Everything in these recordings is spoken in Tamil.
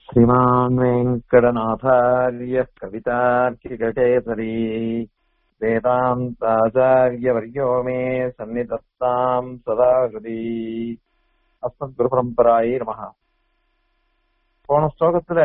श्रीमान् वेङ्कटनाथार्यः कवितार्किककेसरी वेदान्ताचार्यवर्यो मे सन्निधत्ताम् सदा हृदि அஸ்மத்குருபரம்பராயே நமக போன ஸ்லோகத்துல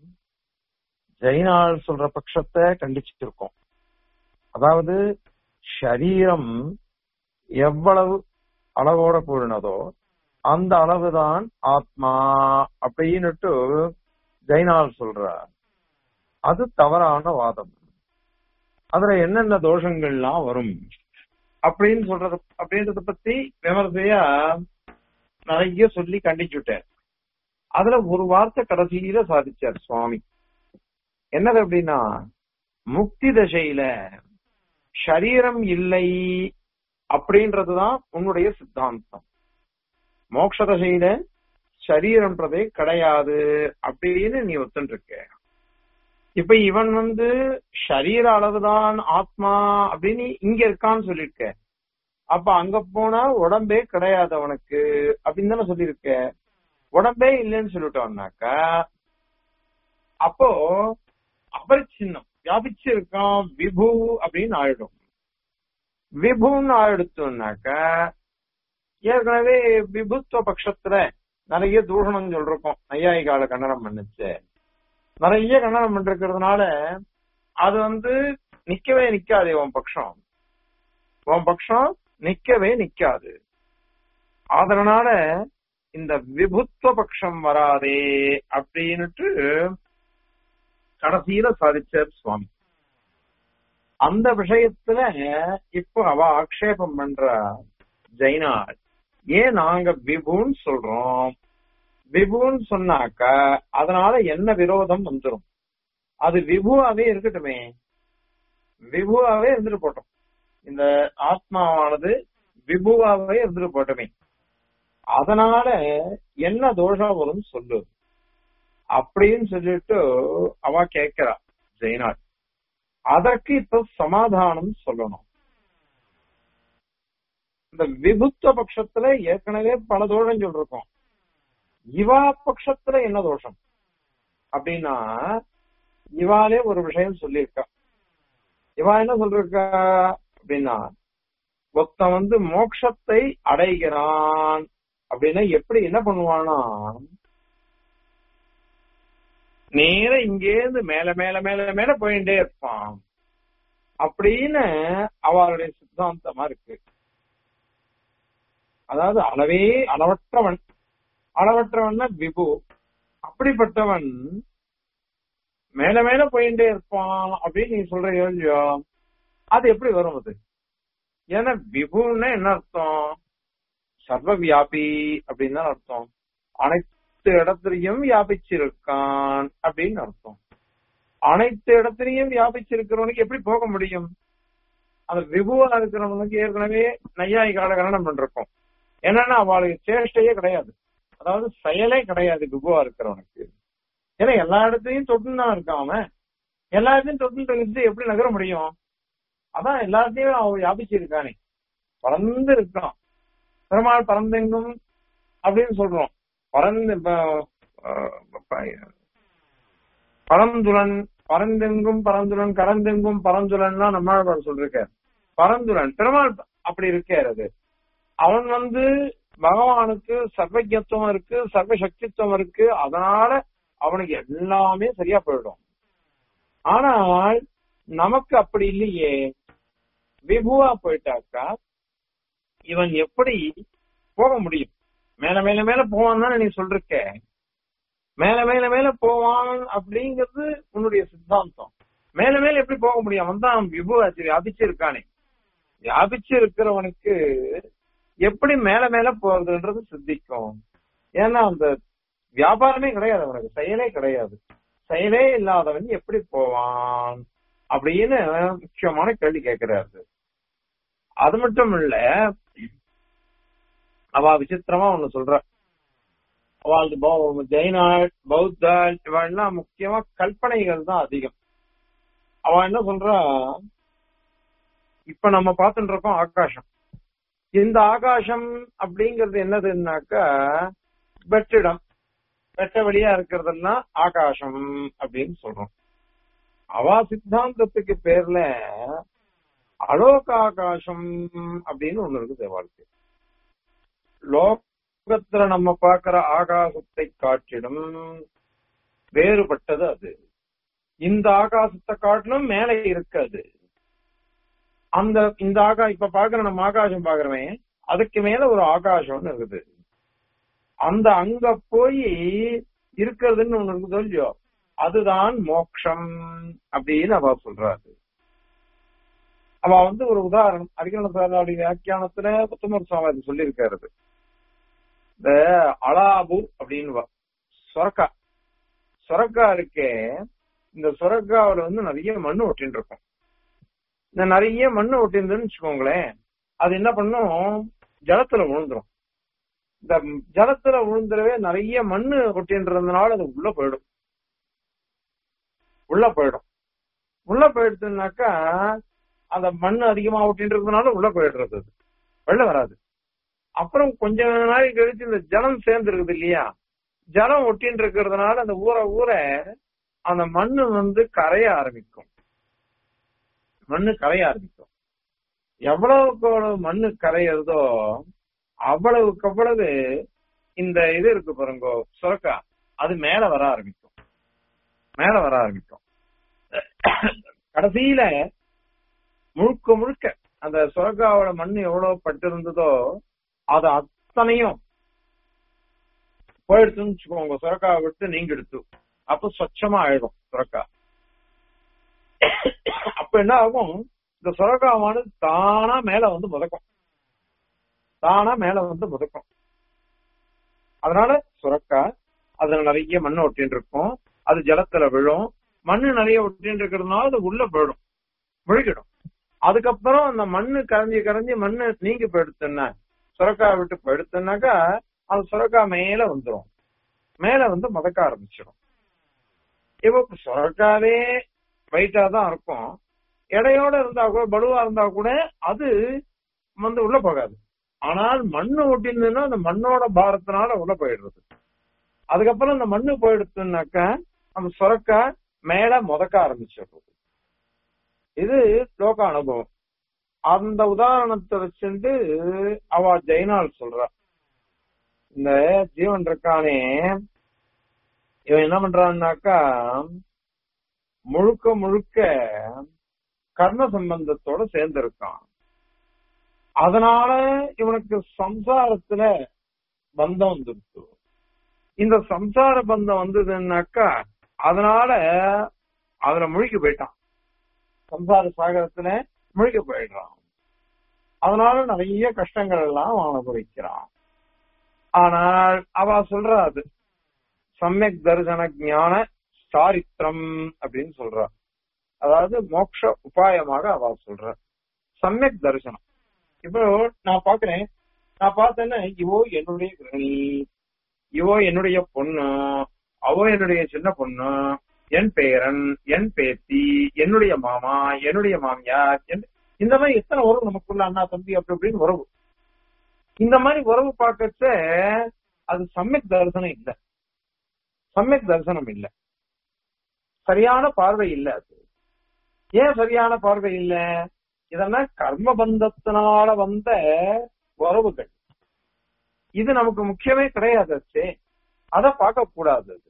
ஜெயினாள் சொல்ற பட்சத்தை கண்டிச்சுட்டு இருக்கோம் அதாவது ஷரீரம் எவ்வளவு அளவோட கூடினதோ அந்த அளவுதான் ஆத்மா அப்படின்னுட்டு ஜெயினால் சொல்றார் அது தவறான வாதம் அதுல என்னென்ன தோஷங்கள்லாம் வரும் அப்படின்னு சொல்றது அப்படின்றத பத்தி விமர்சையா நிறைய சொல்லி கண்டிச்சுட்டார் அதுல ஒரு வார்த்தை கடைசியில சாதிச்சார் சுவாமி என்னது அப்படின்னா முக்தி தசையில ஷரீரம் இல்லை அப்படின்றதுதான் உன்னுடைய சித்தாந்தம் மோட்ச தசையில சரீரம்ன்றதே கிடையாது அப்படின்னு நீ ஒத்துட்டு இருக்க இப்ப இவன் வந்து ஷரீர அளவுதான் ஆத்மா அப்படின்னு இங்க இருக்கான்னு சொல்லியிருக்க அப்ப அங்க போனா உடம்பே கிடையாது அவனுக்கு அப்படின்னு தானே சொல்லியிருக்க உடம்பே இல்லைன்னு சொல்லிட்டோம்னாக்கா அப்போ அபரிச்சின்னம் வியாபிச்சு இருக்கான் விபு அப்படின்னு ஆயிடும் விபுன்னு ஆயிடுத்தோம்னாக்கா ஏற்கனவே விபுத்துவ பட்சத்துல நிறைய தூஷணம் சொல்றோம் நையாயிகால கண்டனம் பண்ணுச்சு நிறைய கண்டனம் பண்ணிருக்கிறதுனால அது வந்து நிக்கவே நிக்காது உன் பட்சம் உன் பட்சம் நிக்கவே நிக்காது அதனால இந்த விபுத்துவ பட்சம் வராதே அப்படின்னுட்டு கடைசியில சாதிச்சார் சுவாமி அந்த விஷயத்துல இப்போ அவ ஆக்ஷேபம் பண்ற ஜெயினாள் ஏன் நாங்க விபுன்னு சொல்றோம் விபுன்னு சொன்னாக்கா அதனால என்ன விரோதம் வந்துடும் அது விபுவாவே இருக்கட்டுமே விபுவாவே இருந்துட்டு போட்டோம் இந்த ஆத்மாவானது விபுவாவே இருந்துட்டு போட்டோமே அதனால என்ன தோஷம் வரும் சொல்லு அப்படின்னு சொல்லிட்டு அவ கேட்கிறா ஜெயினாள் அதற்கு இப்ப சமாதானம் சொல்லணும் இந்த விபுத்துவ பட்சத்துல ஏற்கனவே பல தோஷம் சொல்லிருக்கோம் இவா பட்சத்துல என்ன தோஷம் அப்படின்னா இவாலே ஒரு விஷயம் சொல்லியிருக்கா இவா என்ன சொல்லிருக்கா அப்படின்னா ஒருத்தன் வந்து மோட்சத்தை அடைகிறான் அப்படின்னா எப்படி என்ன பண்ணுவானா நேர இங்கேருந்து மேல மேல மேல மேல போயிட்டே இருப்பான் அப்படின்னு அவளுடைய சித்தாந்தமா இருக்கு அதாவது அளவே அளவற்றவன் அளவற்றவன் விபு அப்படிப்பட்டவன் மேல மேல போயிட்டே இருப்பான் அப்படின்னு நீ சொல்ற இல்லையோ அது எப்படி வரும் அது ஏன்னா விபுன்னு என்ன அர்த்தம் சர்வ வியாபி அப்படின்னு தான் அர்த்தம் அனைத்து இடத்துலயும் வியாபிச்சிருக்கான் அப்படின்னு அர்த்தம் அனைத்து இடத்துலயும் வியாபிச்சிருக்கிறவனுக்கு எப்படி போக முடியும் அந்த விபுவா இருக்கிறவனுக்கு ஏற்கனவே நையாயிகால கரணம் பண்ணிருக்கோம் என்னன்னா அவளுக்கு சேஷ்டையே கிடையாது அதாவது செயலே கிடையாது விபுவா இருக்கிறவனுக்கு ஏன்னா எல்லா இடத்தையும் தொட்டுன்னு தான் இருக்கான் அவன் எல்லா இடத்தையும் தொட்டு இருந்து எப்படி நகர முடியும் அதான் எல்லாத்தையும் அவன் வியாபிச்சிருக்கானே பறந்து இருக்கான் பெருமாள் பறந்தெங்கும் அப்படின்னு சொல்றோம் பறந்து பரந்துலன் பரந்தெங்கும் பரந்துலன் கரந்தெங்கும் பரந்துலன்லாம் நம்மாழ்வார் சொல்லிருக்க பரந்துலன் பெருமாள் அப்படி இருக்கார் அது அவன் வந்து பகவானுக்கு சர்வஜத்துவம் இருக்கு சர்வசக்தித்துவம் இருக்கு அதனால அவனுக்கு எல்லாமே சரியா போயிடும் ஆனால் நமக்கு அப்படி இல்லையே விபுவா போயிட்டாக்கா இவன் எப்படி போக முடியும் மேல மேல மேல போவான் தானே நீ சொல்றிருக்க மேல மேல மேல போவான் அப்படிங்கிறது உன்னுடைய சித்தாந்தம் மேல மேல எப்படி போக முடியும் அவன் தான் விபுவாச்சு வியாபிச்சு இருக்கானே வியாபிச்சு இருக்கிறவனுக்கு எப்படி மேல மேல போறதுன்றது சித்திக்கும் ஏன்னா அந்த வியாபாரமே கிடையாது அவனுக்கு செயலே கிடையாது செயலே இல்லாதவன் எப்படி போவான் அப்படின்னு முக்கியமான கேள்வி கேட்கிறாரு அது மட்டும் இல்ல அவ விசித்திரமா ஒண்ணு சொல்ற அவளுக்கு ஜெயினாள் பௌத்தாள் இவெல்லாம் முக்கியமா கல்பனைகள் தான் அதிகம் அவ என்ன சொல்றா இப்ப நம்ம பார்த்துட்டு இருக்கோம் ஆகாசம் இந்த ஆகாசம் அப்படிங்கிறது என்னதுன்னாக்கா வெற்றிடம் வெட்ட வெளியா இருக்கிறதெல்லாம் ஆகாசம் அப்படின்னு சொல்றோம் அவா சித்தாந்தத்துக்கு பேர்ல அலோக ஆகாசம் அப்படின்னு ஒண்ணு இருக்குது வாழ்க்கை லோகத்துல நம்ம பார்க்கிற ஆகாசத்தை காட்டிடும் வேறுபட்டது அது இந்த ஆகாசத்தை காட்டிலும் மேலே இருக்காது அந்த இந்த ஆகா இப்ப பாக்குற நம்ம ஆகாசம் பாக்குறவன் அதுக்கு மேல ஒரு ஆகாசம்னு இருக்குது அந்த அங்க போய் இருக்கிறதுன்னு ஒண்ணு இருக்குது இல்லையோ அதுதான் மோக்ஷம் அப்படின்னு அவ சொல்றாரு அவ வந்து ஒரு உதாரணம் அரிகரண சாராவுடைய வியாக்கியானத்துல புத்தமர் சுவாமி அது சொல்லியிருக்காரு இந்த அலாபு அப்படின்னு சொரக்கா சொரக்கா இருக்கே இந்த சொரக்காவில வந்து நிறைய மண்ணு ஒட்டின்னு இருக்கும் இந்த நிறைய மண்ணு ஒட்டிருந்துன்னு வச்சுக்கோங்களேன் அது என்ன பண்ணும் ஜலத்துல விழுந்துரும் இந்த ஜலத்துல விழுந்துடவே நிறைய மண்ணு ஒட்டின்றதுனால அது உள்ள போயிடும் உள்ள போயிடும் உள்ள போயிடுச்சுனாக்கா அந்த மண் அதிகமா ஒட்டின்றதுனால உள்ள போயிடுறது அது வெளில வராது அப்புறம் கொஞ்ச நாள் கழிச்சு இந்த ஜலம் சேர்ந்து இருக்குது இல்லையா ஜலம் ஒட்டின்னு இருக்கிறதுனால அந்த ஊற ஊற அந்த மண்ணு வந்து கரைய ஆரம்பிக்கும் மண்ணு கரைய ஆரம்பிக்கும் எவ்வளவுக்கு எவ்வளவு மண்ணு கரையிறதோ அவ்வளவுக்கு அவ்வளவு இந்த இது இருக்கு பாருங்க சுரக்கா அது மேல வர ஆரம்பிக்கும் மேல வர ஆரம்பிக்கும் கடைசியில முழுக்க முழுக்க அந்த சுரக்காவோட மண்ணு எவ்வளவு பட்டு இருந்ததோ அது அத்தனையும் போயிடுச்சுன்னு வச்சுக்கோங்க சுரக்காவை விட்டு நீங்க எடுத்து அப்ப சொச்சமா ஆயிடும் சுரக்கா அப்ப என்ன ஆகும் இந்த சுரக்காவானது தானா மேல வந்து முதக்கும் தானா மேல வந்து முதக்கும் அதனால சுரக்கா அதுல நிறைய மண்ணு ஒட்டின்னு இருக்கும் அது ஜலத்துல விழும் மண்ணு நிறைய ஒட்டின்னு இருக்கிறதுனால அது உள்ள போயிடும் முழுகிடும் அதுக்கப்புறம் அந்த மண்ணு கரைஞ்சி கரைஞ்சி மண்ணு நீங்கி போயிடுச்சுன்னா சுரக்கா விட்டு போயிடுச்சுனாக்கா அந்த சுரக்கா மேல வந்துடும் மேல வந்து மதக்க ஆரம்பிச்சிடும் இப்போ சுரக்காவே வெயிட்டா தான் இருக்கும் எடையோட இருந்தா கூட பலுவா இருந்தா கூட அது வந்து உள்ள போகாது ஆனால் மண்ணு ஒட்டிருந்ததுன்னா அந்த மண்ணோட பாரத்தினால உள்ள போயிடுறது அதுக்கப்புறம் அந்த மண்ணு போயிடுச்சுனாக்கா அந்த சுரக்கா மேல முதக்க ஆரம்பிச்சிடுறது இது லோக அனுபவம் அந்த உதாரணத்தை வச்சுட்டு அவ ஜெயநாள் சொல்றா இந்த ஜீவன் இருக்கானே இவன் என்ன பண்றான்னாக்கா முழுக்க முழுக்க கர்ம சம்பந்தத்தோட சேர்ந்து இருக்கான் அதனால இவனுக்கு சம்சாரத்துல பந்தம் வந்துருச்சு இந்த சம்சார பந்தம் வந்ததுன்னாக்கா அதனால அதுல முழுகி போயிட்டான் சம்சார சாகரத்துல முழுகி போயிடுறான் அதனால நிறைய கஷ்டங்கள் எல்லாம் அவனை குறிக்கிறான் ஆனால் அவ சொல்றா அது சமயக் தரிசன ஞான சாரித்திரம் அப்படின்னு சொல்றா அதாவது மோட்ச உபாயமாக அவ சொல்ற சமயக் தரிசனம் இப்போ நான் பாக்குறேன் நான் பார்த்தேன்னா இவோ என்னுடைய கிரகணி இவோ என்னுடைய பொண்ணு அவோ என்னுடைய சின்ன பொண்ணு என் பேரன் என் பேத்தி என்னுடைய மாமா என்னுடைய மாமியார் இந்த மாதிரி எத்தனை உறவு நமக்குள்ள அண்ணா தம்பி அப்படி அப்படின்னு உறவு இந்த மாதிரி உறவு பார்க்கச்ச அது சமயக் தரிசனம் இல்ல சமயக் தரிசனம் இல்ல சரியான பார்வை இல்ல அது ஏன் சரியான பார்வை இல்ல இதெல்லாம் கர்ம பந்தத்தினால வந்த உறவுகள் இது நமக்கு முக்கியமே கிடையாது அதை பார்க்க கூடாது அது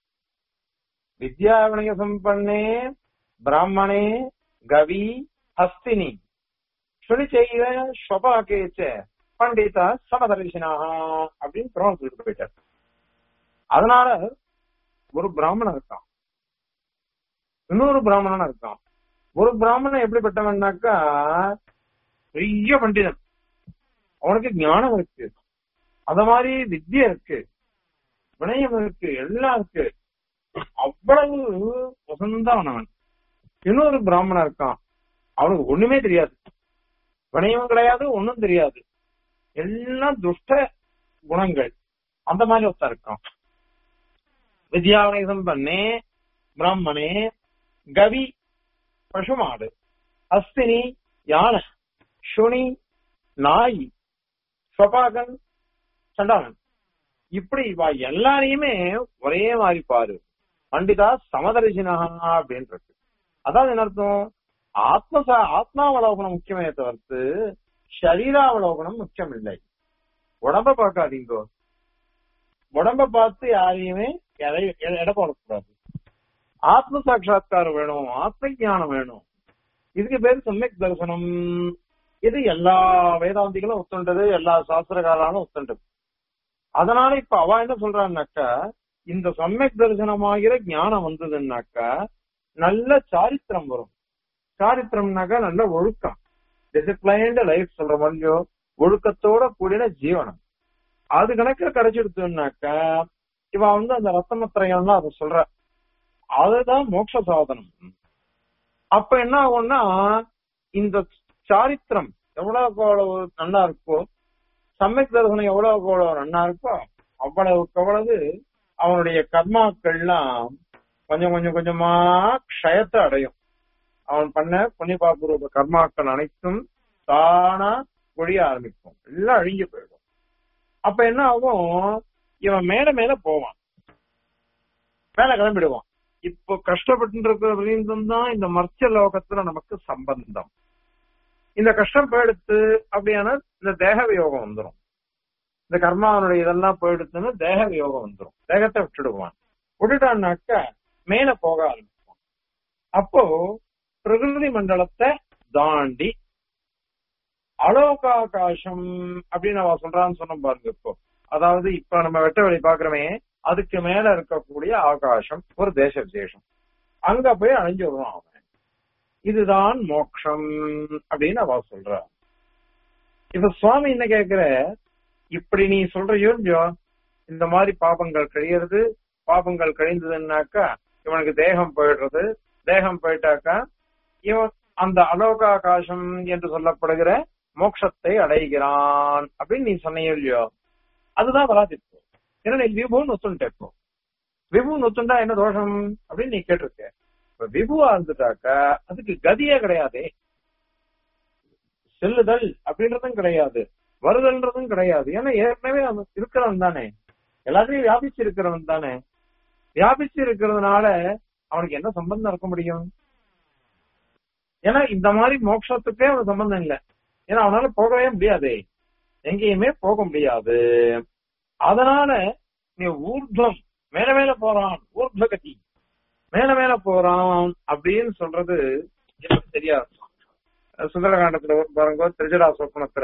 வித்யாவணிக சம்பன்னே பிராமணே கவி ஹஸ்தினி சொல்லி செய்கிற ஸ்வபாக்கேச்ச பண்டிதா சமதரிசனாக அப்படின்னு பிரமன் சொல்லிட்டு போயிட்டார் அதனால ஒரு பிராமணன் இருக்கான் இன்னொரு பிராமணன் இருக்கான் ஒரு பிராமணன் எப்படிப்பட்டவன்னாக்கா பெரிய பண்டிதன் அவனுக்கு ஞானம் இருக்கு அத மாதிரி வித்தியை இருக்கு வினயம் இருக்கு எல்லாம் இருக்கு அவ்வளவு வசந்தவனவன் இன்னொரு பிராமணன் இருக்கான் அவனுக்கு ஒண்ணுமே தெரியாது வினயம் கிடையாது ஒண்ணும் தெரியாது எல்லாம் துஷ்ட குணங்கள் அந்த மாதிரி ஒருத்தன் இருக்கான் வித்யாவனேசம் பண்ணே பிராமணே கவி பசுமாடு அஸ்தினி யானை சுனி நாய் ஸ்வபாகன் சண்டாளன் இப்படி இவ எல்லாரையுமே ஒரே மாதிரி பாரு பண்டிதா சமதரிசினா அப்படின்னு இருக்கு அதாவது என்ன அர்த்தம் ஆத்ம ஆத்மாவலோகனம் முக்கியமே தவிர்த்து சரீராவலோகனம் முக்கியம் இல்லை உடம்ப பார்க்காதீங்கோ உடம்ப பார்த்து யாரையுமே எடை- எடை எடை போடக்கூடாது ஆத்ம சாட்சா்காரம் வேணும் ஆத்ம ஞானம் வேணும் இதுக்கு பேர் சமயக் தரிசனம் இது எல்லா வேதாந்திகளும் ஒத்துண்டது எல்லா சாஸ்திரகாராலும் ஒத்துண்டது அதனால இப்ப அவ என்ன சொல்றான்னாக்கா இந்த சமயக் தரிசனமாகிற ஞானம் வந்ததுன்னாக்கா நல்ல சாரித்திரம் வரும் சாரித்திரம்னாக்கா நல்ல ஒழுக்கம் டிசிப்ளைன்டு லைஃப் சொல்ற மாதிரியோ ஒழுக்கத்தோட கூடின ஜீவனம் அது கணக்குல கிடைச்சிடுத்துனாக்கா இவ வந்து அந்த ரத்தனத்திரையம்லாம் அதை சொல்ற அதுதான் மோட்ச சாதனம் அப்ப என்ன ஆகும்னா இந்த சாரித்திரம் எவ்வளவுக்கு எவ்வளவு நல்லா இருக்கோ சமயக் தரிசனம் எவ்வளவுக்கு எவ்வளவு நல்லா இருக்கோ அவ்வளவுக்கு அவ்வளவு அவனுடைய கர்மாக்கள்லாம் கொஞ்சம் கொஞ்சம் கொஞ்சமா க்ஷயத்தை அடையும் அவன் பண்ண புண்ணியபாபூர்வ கர்மாக்கள் அனைத்தும் தானா ஒழிய ஆரம்பிக்கும் எல்லாம் அழிஞ்சு போயிடும் அப்ப என்ன ஆகும் இவன் மேல மேல போவான் மேல கிளம்பிடுவான் இப்போ கஷ்டப்பட்டு இருக்கிற வரையும் தான் இந்த மர்ச்ச லோகத்துல நமக்கு சம்பந்தம் இந்த கஷ்டம் போயிடுத்து அப்படியான இந்த தேக வியோகம் வந்துடும் இந்த கர்மாவனுடைய இதெல்லாம் போயிடுத்துன்னு தேக வியோகம் வந்துடும் தேகத்தை விட்டுடுவான் விட்டுட்டான்னாக்க மேல போக ஆரம்பிப்பான் அப்போ பிரகிருதி மண்டலத்தை தாண்டி அலோகாகாசம் அப்படின்னு அவ சொல்றான்னு சொன்ன பாருங்க இப்போ அதாவது இப்ப நம்ம வெட்ட வெளி பாக்குறோமே அதுக்கு மேல இருக்கக்கூடிய ஆகாசம் ஒரு தேச விசேஷம் அங்க போய் அழிஞ்சு வருவான் அவன் இதுதான் மோக்ஷம் அப்படின்னு அவ சொல்றா இப்ப சுவாமி என்ன கேக்குற இப்படி நீ சொல்றியோ இல்லையோ இந்த மாதிரி பாபங்கள் கழியறது பாபங்கள் கழிந்ததுன்னாக்கா இவனுக்கு தேகம் போயிடுறது தேகம் போயிட்டாக்கா இவன் அந்த அலோகாகாசம் என்று சொல்லப்படுகிற மோட்சத்தை அடைகிறான் அப்படின்னு நீ சொன்னையோ இல்லையோ அதுதான் வராது இப்போ ஏன்னா நீ விபுன்னு ஒத்துன்ட்ட இப்போ விபுன்னு ஒத்துண்டா என்ன தோஷம் அப்படின்னு நீ கேட்டிருக்க இப்ப விபுவா இருந்துட்டாக்கா அதுக்கு கதியே கிடையாதே செல்லுதல் அப்படின்றதும் கிடையாது வருதல்ன்றதும் கிடையாது ஏன்னா ஏற்கனவே அவன் இருக்கிறவன் தானே எல்லாத்தையும் வியாபிச்சு இருக்கிறவன் தானே வியாபிச்சு இருக்கிறதுனால அவனுக்கு என்ன சம்பந்தம் இருக்க முடியும் ஏன்னா இந்த மாதிரி மோட்சத்துக்கே அவன் சம்பந்தம் இல்லை ஏன்னா அவனால போகவே முடியாது எங்கேயுமே போக முடியாது அதனால நீ ஊர்துவம் மேல மேல போறான் ஊர்துவகதி மேல மேல போறான் அப்படின்னு சொல்றது எனக்கு தெரியாது சுந்தரகாண்டத்துல பாருங்க திருஜடா சொப்பனத்துல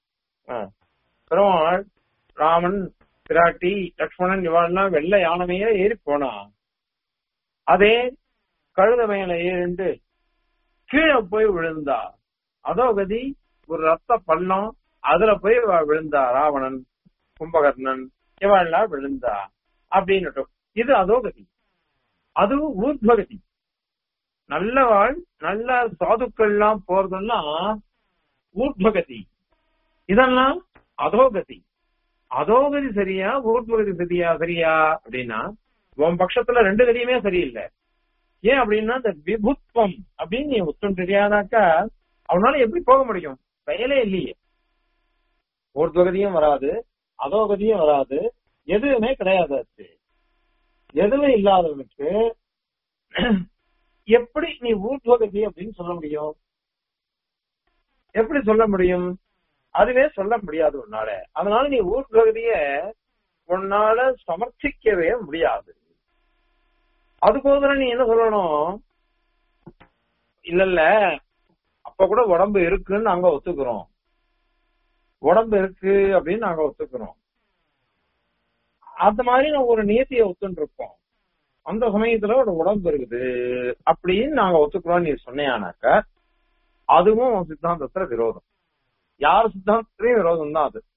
பெருமாள் ராமன் பிராட்டி லக்ஷ்மணன் இவாள்லாம் வெள்ளை யானைமையே ஏறி போனான் அதே கழுத மேல ஏறிண்டு கீழே போய் விழுந்தா அதோ கதி ஒரு ரத்த பள்ளம் அதுல போய் இவ விழுந்தா ராவணன் கும்பகர்ணன் இவாள்லாம் விழுந்தா அப்படின்னு இது அதோ கதி அதுவும் ஊர்துவகதி நல்லவாள் நல்ல சாதுக்கள்லாம் போறதுன்னா ஊர்துவகதி இதெல்லாம் அதோகதி அதோகதி சரியா ஊர்துவகதி சரியா சரியா அப்படின்னா உன் பட்சத்துல ரெண்டு கதியுமே சரியில்லை ஏன் அப்படின்னா இந்த விபுத்வம் அப்படின்னு நீ உத்தம் தெரியாதாக்கா அவனால எப்படி போக முடியும் செயலே இல்லையே ஊர்துவகதியும் வராது அதோகதியும் வராது எதுவுமே கிடையாது அது எதுவுமே இல்லாதவனுக்கு எப்படி நீ ஊர்துவகதி அப்படின்னு சொல்ல முடியும் எப்படி சொல்ல முடியும் அதுவே சொல்ல முடியாது உன்னால அதனால நீ ஊர்துவகதிய உன்னால சமர்ப்பிக்கவே முடியாது அதுக்கோசரம் நீ என்ன சொல்லணும் இல்ல இல்ல அப்ப கூட உடம்பு இருக்குன்னு நாங்க ஒத்துக்கிறோம் உடம்பு இருக்கு அப்படின்னு நாங்க ஒத்துக்கிறோம் அந்த மாதிரி நான் ஒரு நியத்திய ஒத்துன்னு இருப்போம் அந்த சமயத்துல ஒரு உடம்பு இருக்குது அப்படின்னு நாங்க ஒத்துக்கிறோம் நீ சொன்னியானாக்க அதுவும் உன் சித்தாந்தத்துல விரோதம் யார் சித்தாந்தத்திலையும் விரோதம் தான் அது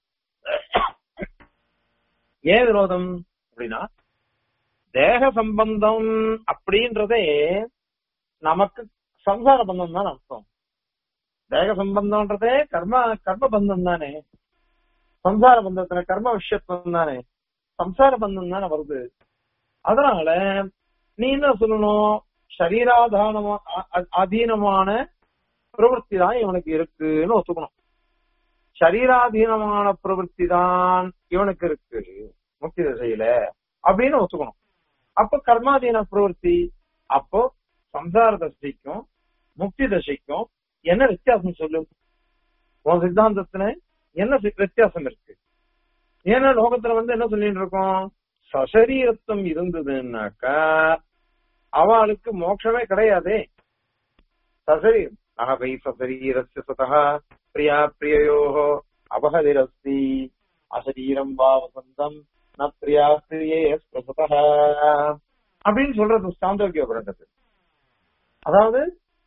ஏன் விரோதம் அப்படின்னா தேக சம்பந்தம் அப்படின்றதே நமக்கு சம்சார பந்தம் தான் அர்த்தம் தேக சம்பந்தம்ன்றதே கர்ம கர்ம பந்தம் தானே சம்சார பந்தத்துல கர்ம விஷயத்துவம் தானே சம்சார பந்தம் தானே வருது அதனால நீ என்ன சொல்லணும் சரீராதானமா அதீனமான பிரவൃத்தி தான் இவனுக்கு இருக்குன்னு ஒத்துக்கணும் சரீராதீனமான பிரவൃத்தி தான் இவனுக்கு இருக்கு முக்தி திசையில அப்படின்னு ஒத்துக்கணும் அப்ப கர்மாதீன பிரவருத்தி அப்போ சம்சார தசைக்கும் முக்தி தசைக்கும் என்ன வித்தியாசம் சொல்லு உன் சித்தாந்தத்துல என்ன சி- வித்தியாசம் இருக்கு ஏன்னா லோகத்துல வந்து என்ன சொல்லிட்டு இருக்கோம் சசரீரத்துவம் இருந்ததுன்னாக்கா அவளுக்கு மோட்சமே கிடையாதே சசரீரம் அகவை சசரீரஸ்ய சதா பிரியா பிரியயோ அபகதிரஸ்தி அசரீரம் வா வசந்தம் ந பிரியா பிரியே ஸ்பசதः அப்படின்னு சொல்றது சாந்தோக்கிய பிறந்தது அதாவது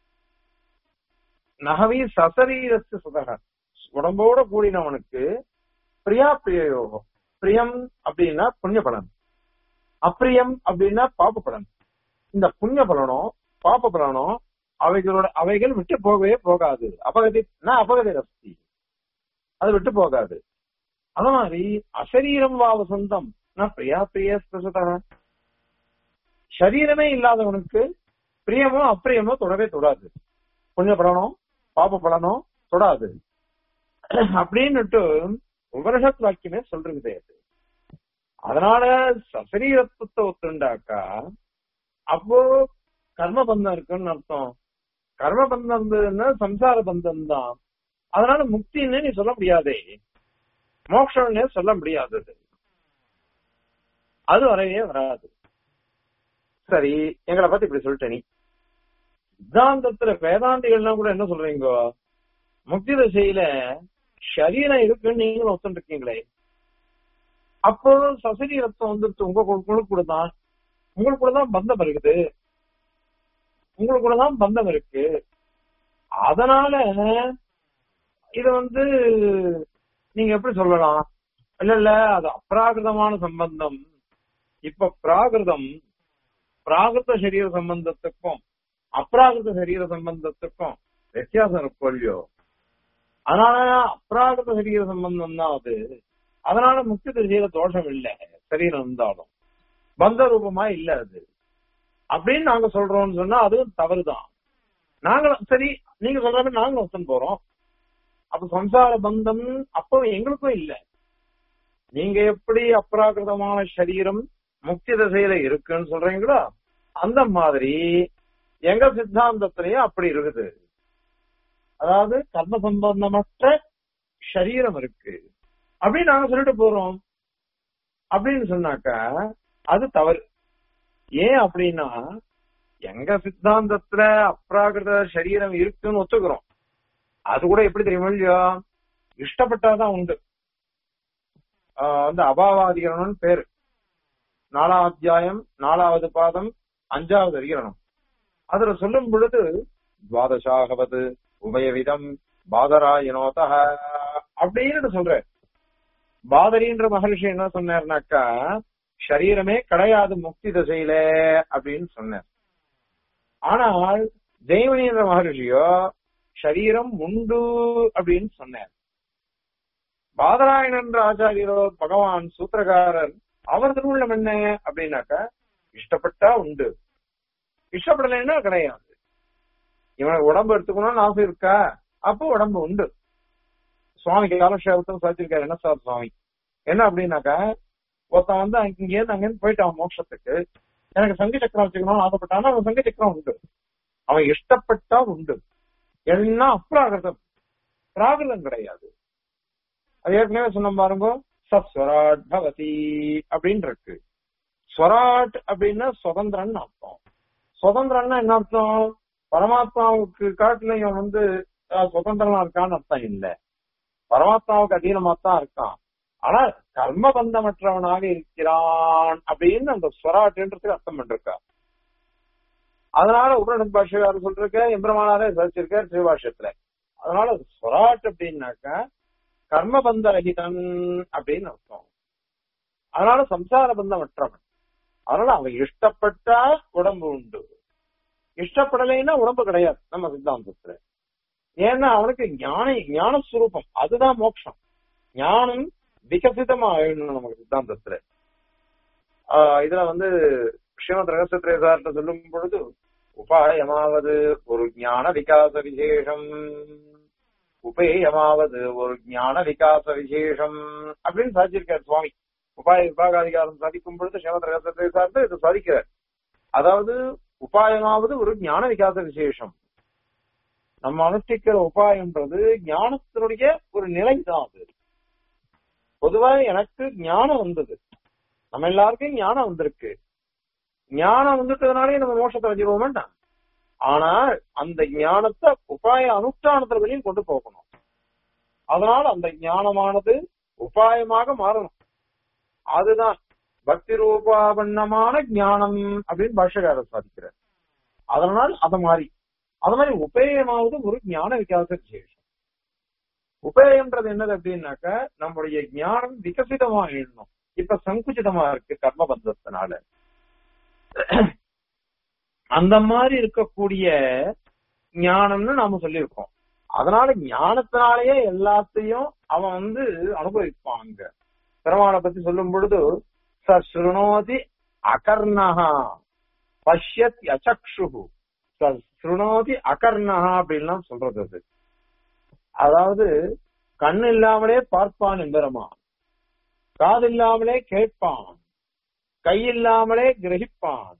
நகவி சசரீரஸ்ய சுதக உடம்போட கூடினவனுக்கு பிரியா பிரியயோகம் பிரியம் அப்படின்னா புண்ணிய பலன் அப்பிரியம் அப்படின்னா பாப பலன் இந்த புண்ணிய பலனோ பாப பலனோ அவைகளோட அவைகள் விட்டு போகவே போகாது அபகதி அபகதி ரஸ்தி அது விட்டு போகாது அத மாதிரி அசரீரம் வா வசந்தம் நான் பிரியா பிரிய ஸ்பெசதா சரீரமே இல்லாதவனுக்கு பிரியமோ அப்பிரியமோ தொடவே தொடாது புண்ணிய பலனோ பாப பலனோ தொடாது அப்படின்னுட்டு உபனிஷத் வாக்கியமே சொல்றது அது அதனால சசரீரத்துவத்தை ஒத்துண்டாக்கா அப்போ கர்ம பந்தம் இருக்குன்னு அர்த்தம் கர்ம பந்தம் இருந்ததுன்னா சம்சார பந்தம் தான் அதனால முக்தின்னு நீ சொல்ல முடியாதே மோட்சம்னே சொல்ல முடியாதது அது வரவே வராது சரி எங்களை பத்தி இப்படி சொல்லிட்ட நீ சித்தாந்தத்துல வேதாந்திகள்லாம் கூட என்ன சொல்றீங்க முக்தி திசையில சரீரம் இருக்குன்னு நீங்களும் ஒத்துட்டு இருக்கீங்களே அப்போ சசரீரத்தம் வந்துருச்சு உங்க கு- உங்களுக்கு கூட தான் உங்களுக்கு கூட தான் பந்தம் இருக்குது உங்களுக்கு கூட தான் பந்தம் இருக்கு அதனால இது வந்து நீங்க எப்படி சொல்லலாம் இல்ல இல்ல அது அப்ராகிருதமான சம்பந்தம் இப்ப பிராகிருதம் பிராகிருத சரீர சம்பந்தத்துக்கும் அப்ராகிருத சரீர சம்பந்தத்துக்கும் வித்தியாசம் இருக்கும் இல்லையோ அதனால அப்ராகிருத சரீர சம்பந்தம் தான் அது அதனால முக்தி திசையில தோஷம் இல்ல சரீரம் இருந்தாலும் பந்த ரூபமா இல்ல அது அப்படின்னு நாங்க சொல்றோம்னு சொன்னா அதுவும் தவறுதான் நாங்களும் சரி நீங்க சொல்ற மாதிரி நாங்களும் ஒத்துன்னு போறோம் அப்ப சம்சார பந்தம் அப்போ எங்களுக்கும் இல்ல நீங்க எப்படி அப்ராகிருதமான சரீரம் முக்தி திசையில இருக்குன்னு சொல்றீங்களோ அந்த மாதிரி எங்க சித்தாந்தத்திலயும் அப்படி இருக்குது அதாவது கர்ம சம்பந்தமற்ற சரீரம் இருக்கு அப்படின்னு நாங்க சொல்லிட்டு போறோம் அப்படின்னு சொன்னாக்கா அது தவறு ஏன் அப்படின்னா எங்க சித்தாந்தத்துல அப்ராகிருத சரீரம் இருக்குன்னு ஒத்துக்கிறோம் அது கூட எப்படி தெரியுமா இல்லையா இஷ்டப்பட்டாதான் உண்டு ஆஹ் வந்து அபாவாதிகரணம்னு பேரு நாலாம் அத்தியாயம் நாலாவது பாதம் அஞ்சாவது அதிகரணம் அதுல சொல்லும் பொழுது துவாதசாகவது உபயவிதம் பாதராயனோத அப்படின்னு சொல்ற பாதரின்ற மகர்ஷி என்ன சொன்னார்னாக்கா சரீரமே கிடையாது முக்தி திசையில அப்படின்னு சொன்னார் ஆனால் ஜெய்வனின்ற மகர்ஷியோ சரீரம் உண்டு அப்படின்னு சொன்னார் பாதராயணன் என்ற ஆச்சாரியரோ பகவான் சூத்திரகாரர் அவர் திருவுள்ளம் என்ன அப்படின்னாக்கா இஷ்டப்பட்டா உண்டு இஷ்டப்படலைன்னா கிடையாது இவனுக்கு உடம்பு எடுத்துக்கணும்னு ஆசை இருக்கா அப்போ உடம்பு உண்டு சுவாமிக்கு காலக்ஷேபத்தும் சாதிச்சிருக்காரு என்ன சார் சுவாமி என்ன அப்படின்னாக்கா ஒருத்தன் வந்து இங்க இருந்து அங்கிருந்து போயிட்டான் மோட்சத்துக்கு எனக்கு சங்க சக்கரம் வச்சுக்கணும்னு ஆசைப்பட்டானா அவன் சங்க சக்கரம் உண்டு அவன் இஷ்டப்பட்டா உண்டு எல்லாம் அப்ராகிருதம் பிராகிருதம் கிடையாது அது ஏற்கனவே சொன்ன பாருங்க சஸ்வராட் பவதி அப்படின்னு இருக்கு ஸ்வராட் அப்படின்னா சுதந்திரன் அர்த்தம் சுதந்திரம்னா என்ன அர்த்தம் பரமாத்மாவுக்கு காட்டுல இவன் வந்து அஹ், சுதந்திரமா இருக்கான்னு அர்த்தம் இல்ல பரமாத்மாவுக்கு அதீனமா தான் இருக்கான் ஆனா கர்ம பந்தமற்றவனாக இருக்கிறான் அப்படின்னு அந்த ஸ்வராட்டுன்றதுக்கு அர்த்தம் பண்ணிருக்கா அதனால உடனடி பாஷையார் சொல்லிருக்க எம்பிரமானாரே சரிச்சிருக்கார் சிவபாஷ்யத்துல அதனால ஸ்வராட் அப்படின்னாக்கா கர்மபந்த ரகிதன் அப்படின்னு அர்த்தம் அதனால சம்சார பந்தம் அற்றவன் அதனால அவன் இஷ்டப்பட்டா உடம்பு உண்டு இஷ்டப்படலைன்னா உடம்பு கிடையாது நம்ம சித்தாந்தத்துல ஏன்னா அவனுக்கு ஞான ஞானஸ்வரூபம் அதுதான் மோட்சம் ஞானம் விகசிதமா ஆயிடணும் நமக்கு சித்தாந்தத்துல ஆஹ் இதுல வந்து ஸ்ரீமத் ரகசியத்திரேசார்ட்ட சொல்லும் பொழுது உபாயமாவது ஒரு ஞான விகாச விசேஷம் உபேயமாவது ஒரு ஞான விகாச விசேஷம் அப்படின்னு சாதிச்சிருக்காரு சுவாமி உபாய விபாகாதிகாரம் சாதிக்கும் பொழுது சேமத்திர ரகசியத்தை சார்ந்து இது சாதிக்கிறார் அதாவது உபாயமாவது ஒரு ஞான விகாச விசேஷம் நம்ம அனுஷ்டிக்கிற உபாயம்ன்றது ஞானத்தினுடைய ஒரு நிலை தான் அது பொதுவா எனக்கு ஞானம் வந்தது நம்ம எல்லாருக்கும் ஞானம் வந்திருக்கு ஞானம் வந்துட்டதுனாலே நம்ம மோட்சத்தை அடைஞ்சிருவோம் வேண்டாம் ஆனால் அந்த ஞானத்தை உபாய அனுஷ்டானத்துல வரையும் கொண்டு போகணும் அதனால அந்த ஞானமானது உபாயமாக மாறணும் அதுதான் பக்தி ரூபாவண்ணமான ஞானம் அப்படின்னு பாஷகாரர் சாதிக்கிறார் அதனால் அத மாதிரி அது மாதிரி உபேயமாவது ஒரு ஞான விகாச விசேஷம் உபேயம்ன்றது என்னது அப்படின்னாக்க நம்முடைய ஞானம் விகசிதமா எழுதணும் இப்ப சங்குச்சிதமா இருக்கு கர்ம பந்தத்தினால அந்த மாதிரி இருக்கக்கூடிய ஞானம்னு நாம சொல்லியிருக்கோம் அதனால ஞானத்தினாலேயே எல்லாத்தையும் அவன் வந்து அனுபவிப்பாங்க பெருமாளை பத்தி சொல்லும் பொழுது ச ஸ்ருணோதி அகர்ணஹா பஷ்யத் அச்சக்ஷு ச ஸ்ருணோதி அகர்ணஹா அப்படின்லாம் சொல்றது அது அதாவது கண் இல்லாமலே பார்ப்பான் எம்பெருமான் காது இல்லாமலே கேட்பான் கை இல்லாமலே கிரகிப்பான்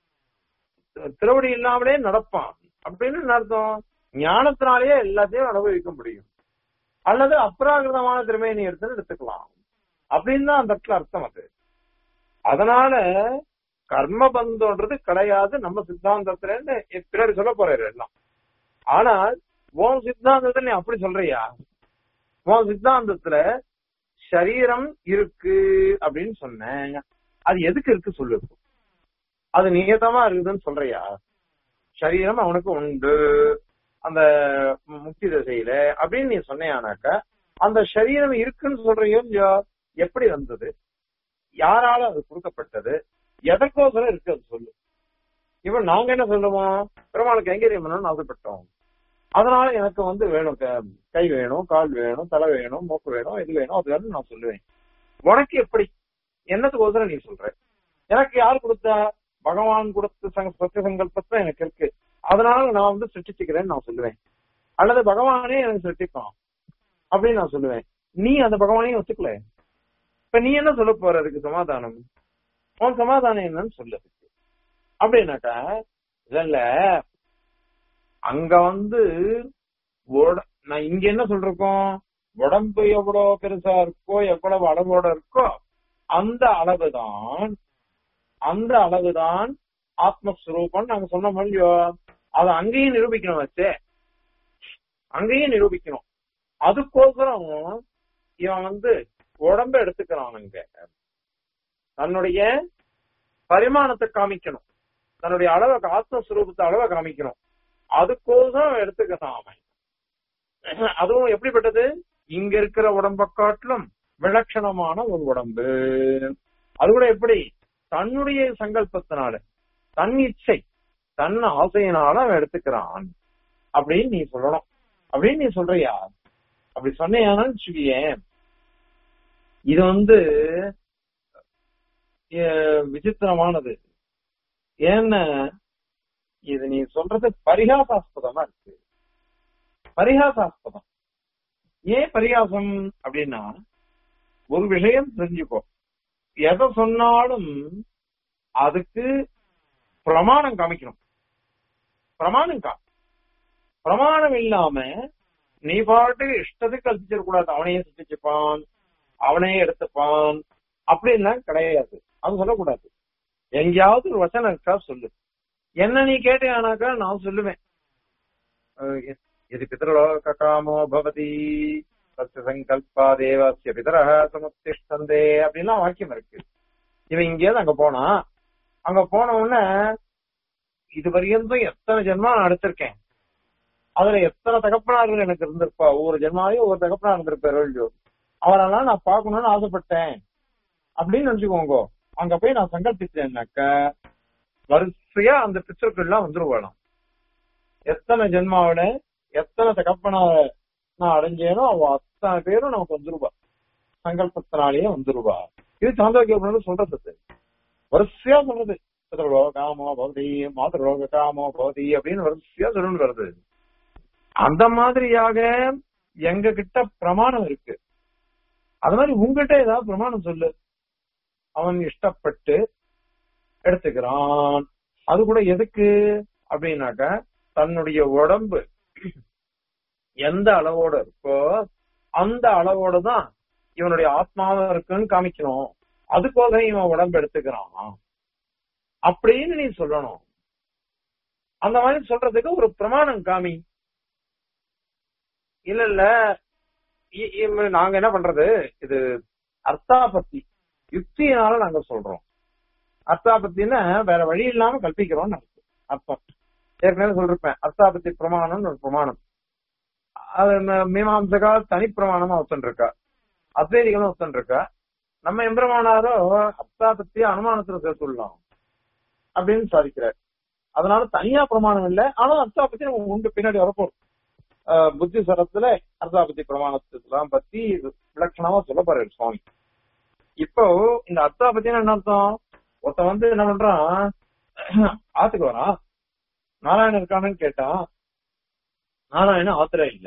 திருவடி இல்லாமலே நடப்பான் அப்படின்னு என்ன அர்த்தம் ஞானத்தினாலேயே எல்லாத்தையும் அனுபவிக்க முடியும் அல்லது அப்ராகிருதமான திறமையை எடுத்து எடுத்துக்கலாம் அப்படின்னு தான் அந்த இடத்துல அர்த்தம் அது அதனால கர்ம பந்தம்ன்றது கிடையாது நம்ம சித்தாந்தத்துல பிறர் சொல்ல போறாரு எல்லாம் ஆனால் உன் சித்தாந்தத்துல நீ அப்படி சொல்றியா உன் சித்தாந்தத்துல சரீரம் இருக்கு அப்படின்னு சொன்ன அது எதுக்கு இருக்கு சொல்லு அது நியதமா இருக்குதுன்னு சொல்றியா சரீரம் அவனுக்கு உண்டு அந்த முக்தி திசையில அப்படின்னு நீ சொன்னையானாக்க அந்த சரீரம் இருக்குன்னு சொல்றியோ இல்லையோ எப்படி வந்தது யாரால அது கொடுக்கப்பட்டது எதற்கோசரம் இருக்கு அது சொல்லு இவன் நாங்க என்ன சொல்லுவோம் பெருமாளுக்கு கைங்கரியம் பண்ணணும்னு ஆசைப்பட்டோம் அதனால எனக்கு வந்து வேணும் கை வேணும் கால் வேணும் தலை வேணும் மூக்கு வேணும் இது வேணும் அது வேணும் நான் சொல்லுவேன் உனக்கு எப்படி என்னத்துக்கோசரம் நீ சொல்ற எனக்கு யார் கொடுத்தா பகவான் கொடுத்த சத்திய சங்கல்பத்தை எனக்கு இருக்கு அதனால நான் வந்து சிருஷ்டிச்சுக்கிறேன்னு நான் சொல்லுவேன் அல்லது பகவானே எனக்கு சிருஷ்டிப்பான் அப்படின்னு நான் சொல்லுவேன் நீ அந்த பகவானையும் ஒத்துக்கல இப்ப நீ என்ன சொல்ல போற அதுக்கு சமாதானம் உன் சமாதானம் என்னன்னு சொல்லுறதுக்கு அப்படின்னாக்கா இல்ல அங்க வந்து நான் இங்க என்ன சொல்றோம் உடம்பு எவ்வளவு பெருசா இருக்கோ எவ்வளவு அளவோட இருக்கோ அந்த அளவுதான் அந்த அளவுதான் ஆத்மஸ்வரூபம் நாங்க சொன்ன இல்லையோ அதை அங்கேயும் நிரூபிக்கணும் வச்சே அங்கேயும் நிரூபிக்கணும் அதுக்கோசரம் இவன் வந்து உடம்ப எடுத்துக்கிறான் அங்க தன்னுடைய பரிமாணத்தை காமிக்கணும் தன்னுடைய அளவை ஆத்மஸ்வரூபத்தை அளவை காமிக்கணும் அதுக்கோசரம் எடுத்துக்கிறான் அவன் அதுவும் எப்படிப்பட்டது இங்க இருக்கிற உடம்ப காட்டிலும் விலட்சணமான ஒரு உடம்பு அது கூட எப்படி தன்னுடைய சங்கல்பத்தினால தன் இச்சை தன் ஆசையினால அவன் எடுத்துக்கிறான் அப்படின்னு நீ சொல்லணும் அப்படின்னு நீ சொல்றியா அப்படி சொன்னையானு வச்சுக்கியேன் இது வந்து விசித்திரமானது ஏன்னா இது நீ சொல்றது பரிகாசாஸ்பதமா இருக்கு பரிகாசாஸ்பதம் ஏன் பரிகாசம் அப்படின்னா ஒரு விஷயம் தெரிஞ்சுக்கோ எதை சொன்னாலும் அதுக்கு பிரமாணம் காமிக்கணும் பிரமாணம் கா பிரமாணம் இல்லாம நீ பாட்டு இஷ்டத்துக்கு கல்பிச்சிடக்கூடாது அவனையே சிருஷ்டிச்சுப்பான் அவனையே எடுத்துப்பான் அப்படின்லாம் கிடையாது அது சொல்லக்கூடாது எங்கேயாவது ஒரு வசனம் இருக்கா சொல்லு என்ன நீ கேட்டேனாக்கா நான் சொல்லுவேன் இது பிதரலோக காமோ பவதி சத்திய சங்கல்பா தேவசிய பிதரக சமுத்திஷ்டந்தே அப்படின்லாம் வாக்கியம் இருக்கு இவன் இங்கேயாவது அங்க போனா அங்க போன உடனே இது வரையும் எத்தனை ஜென்மா நான் எடுத்திருக்கேன் அதுல எத்தனை தகப்பனார்கள் எனக்கு இருந்திருப்பா ஒவ்வொரு ஜென்மாவையும் ஒவ்வொரு தகப்பனா இருந்திருப்பாரு இல்லையோ அவரெல்லாம் நான் பார்க்கணும்னு ஆசைப்பட்டேன் அப்படின்னு நினைச்சுக்கோங்க அங்க போய் நான் சங்கல்பிச்சேன்னாக்க வரிசையா அந்த பிக்சருக்குலாம் வந்துருவாளாம் எத்தனை ஜென்மாவில எத்தனை தகப்பனா நான் அடைஞ்சேனோ அவ அத்தனை பேரும் நமக்கு வந்துருவா சங்கல்பத்தினாலேயே வந்துருவா இது சாந்தோக்கிய சொல்றது வரிசையா சொல்றது பிதரோக காமோ பவதி மாதரோக காமோ பவதி அப்படின்னு வரிசையா சொல்லணும் வருது அந்த மாதிரியாக எங்க கிட்ட பிரமாணம் இருக்கு அது மாதிரி உங்ககிட்ட ஏதாவது பிரமாணம் சொல்லு அவன் இஷ்டப்பட்டு எடுத்துக்கிறான் அது கூட எதுக்கு அப்படின்னாக்க தன்னுடைய உடம்பு எந்த அளவோட இருக்கோ அந்த அளவோட தான் இவனுடைய ஆத்மாவும் இருக்குன்னு காமிக்கணும் அதுக்காக இவன் உடம்பு எடுத்துக்கிறான் அப்படின்னு நீ சொல்லணும் அந்த மாதிரி சொல்றதுக்கு ஒரு பிரமாணம் காமி இல்ல இல்ல இ- இ- நாங்க என்ன பண்றது இது அர்த்தாபத்தி யுக்தியினால நாங்க சொல்றோம் அர்த்தாபத்தின்னா வேற வழி இல்லாம கல்பிக்கிறோம்னு அர்த்தம் அர்த்தம் ஏற்கனவே சொல்லிருப்பேன் அர்த்தாபத்தி பிரமாணம்னு ஒரு பிரமாணம் அது ம- மீமாம்சகா தனி பிரமாணமா ஒருத்தன் இருக்கா அத்வைதிகளும் ஒருத்தன் இருக்கா நம்ம எம்பிரமானாரோ அர்த்தாபத்திய அனுமானத்துல சேர்த்துள்ளோம் அப்படின்னு சாதிக்கிறார் அதனால தனியா பிரமாணம் இல்ல ஆனா அர்த்தாபத்தி நம்ம உண்டு பின்னாடி வரப்போம் ஆஹ் புத்தி சரத்துல அர்த்தாபத்தி பிரமாணத்துலாம் பத்தி விலட்சணமா சொல்ல போறாரு சுவாமி இப்போ இந்த அர்த்தாபத்தினா என்ன அர்த்தம் ஒருத்தன் வந்து என்ன பண்றான் ஆத்துக்கு வரான் நாராயணன் இருக்கானு கேட்டான் நாராயணன் ஆத்துல இல்ல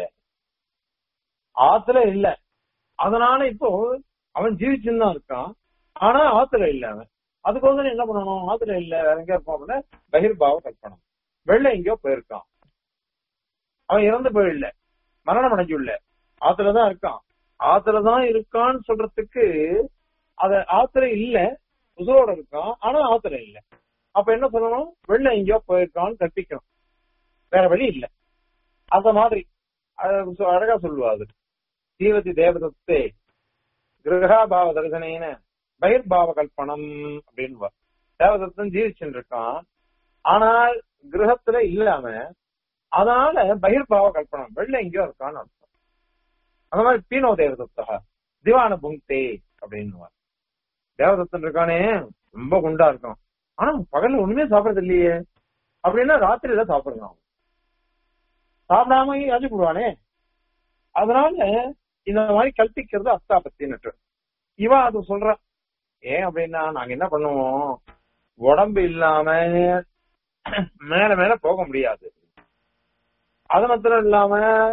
ஆத்துல இல்ல அதனால இப்போ அவன் ஜீவிச்சுன்னு தான் இருக்கான் ஆனா ஆத்துல இல்ல அவன் அதுக்கு வந்து என்ன பண்ணணும் ஆத்துல இல்ல வேற எங்க இருப்பான் அப்படின்னா பகிர்பாவ கல்பனம் வெள்ள எங்கேயோ போயிருக்கான் அவன் இறந்து போயிடல மரணம் அடைஞ்சுள்ள ஆத்துலதான் இருக்கான் ஆத்துலதான் இருக்கான்னு சொல்றதுக்கு அத ஆத்துல இல்ல உசுரோட இருக்கான் ஆனா ஆத்துல இல்ல அப்ப என்ன சொல்லணும் வெள்ள எங்கேயோ போயிருக்கான்னு கற்பிக்கணும் வேற வழி இல்ல அந்த மாதிரி அது சொ- அழகா சொல்லுவா அது ஜீவதி தேவதத்தே கிரகாபாவ தரிசனேன பகிர்பாவ கல்பனம் அப்படின்னு தேவதத்தன் ஜீவிச்சுட்டு இருக்கான் ஆனால் கிரகத்துல இல்லாம அதனால பகிர்பாவ கல்பனம் வெள்ள எங்கேயோ இருக்கான்னு அர்த்தம் அந்த மாதிரி பீனோ தேவதத்தா திவான புங்தே அப்படின்னு தேவதத்தன் இருக்கானே ரொம்ப குண்டா இருக்கான் ஆனா பகல்ல ஒண்ணுமே சாப்பிடறது இல்லையே அப்படின்னா ராத்திரியில சாப்பிடுறான் அவன். சாப்பிடாம அஜி போடுவானே அதனால இந்த மாதிரி கல்பிக்கிறது அஸ்தாபத்தின்னு இவன் அது சொல்ற ஏன் அப்படின்னா நாங்க என்ன பண்ணுவோம் உடம்பு இல்லாம மேல மேல போக முடியாது அது மாத்திரம் இல்லாம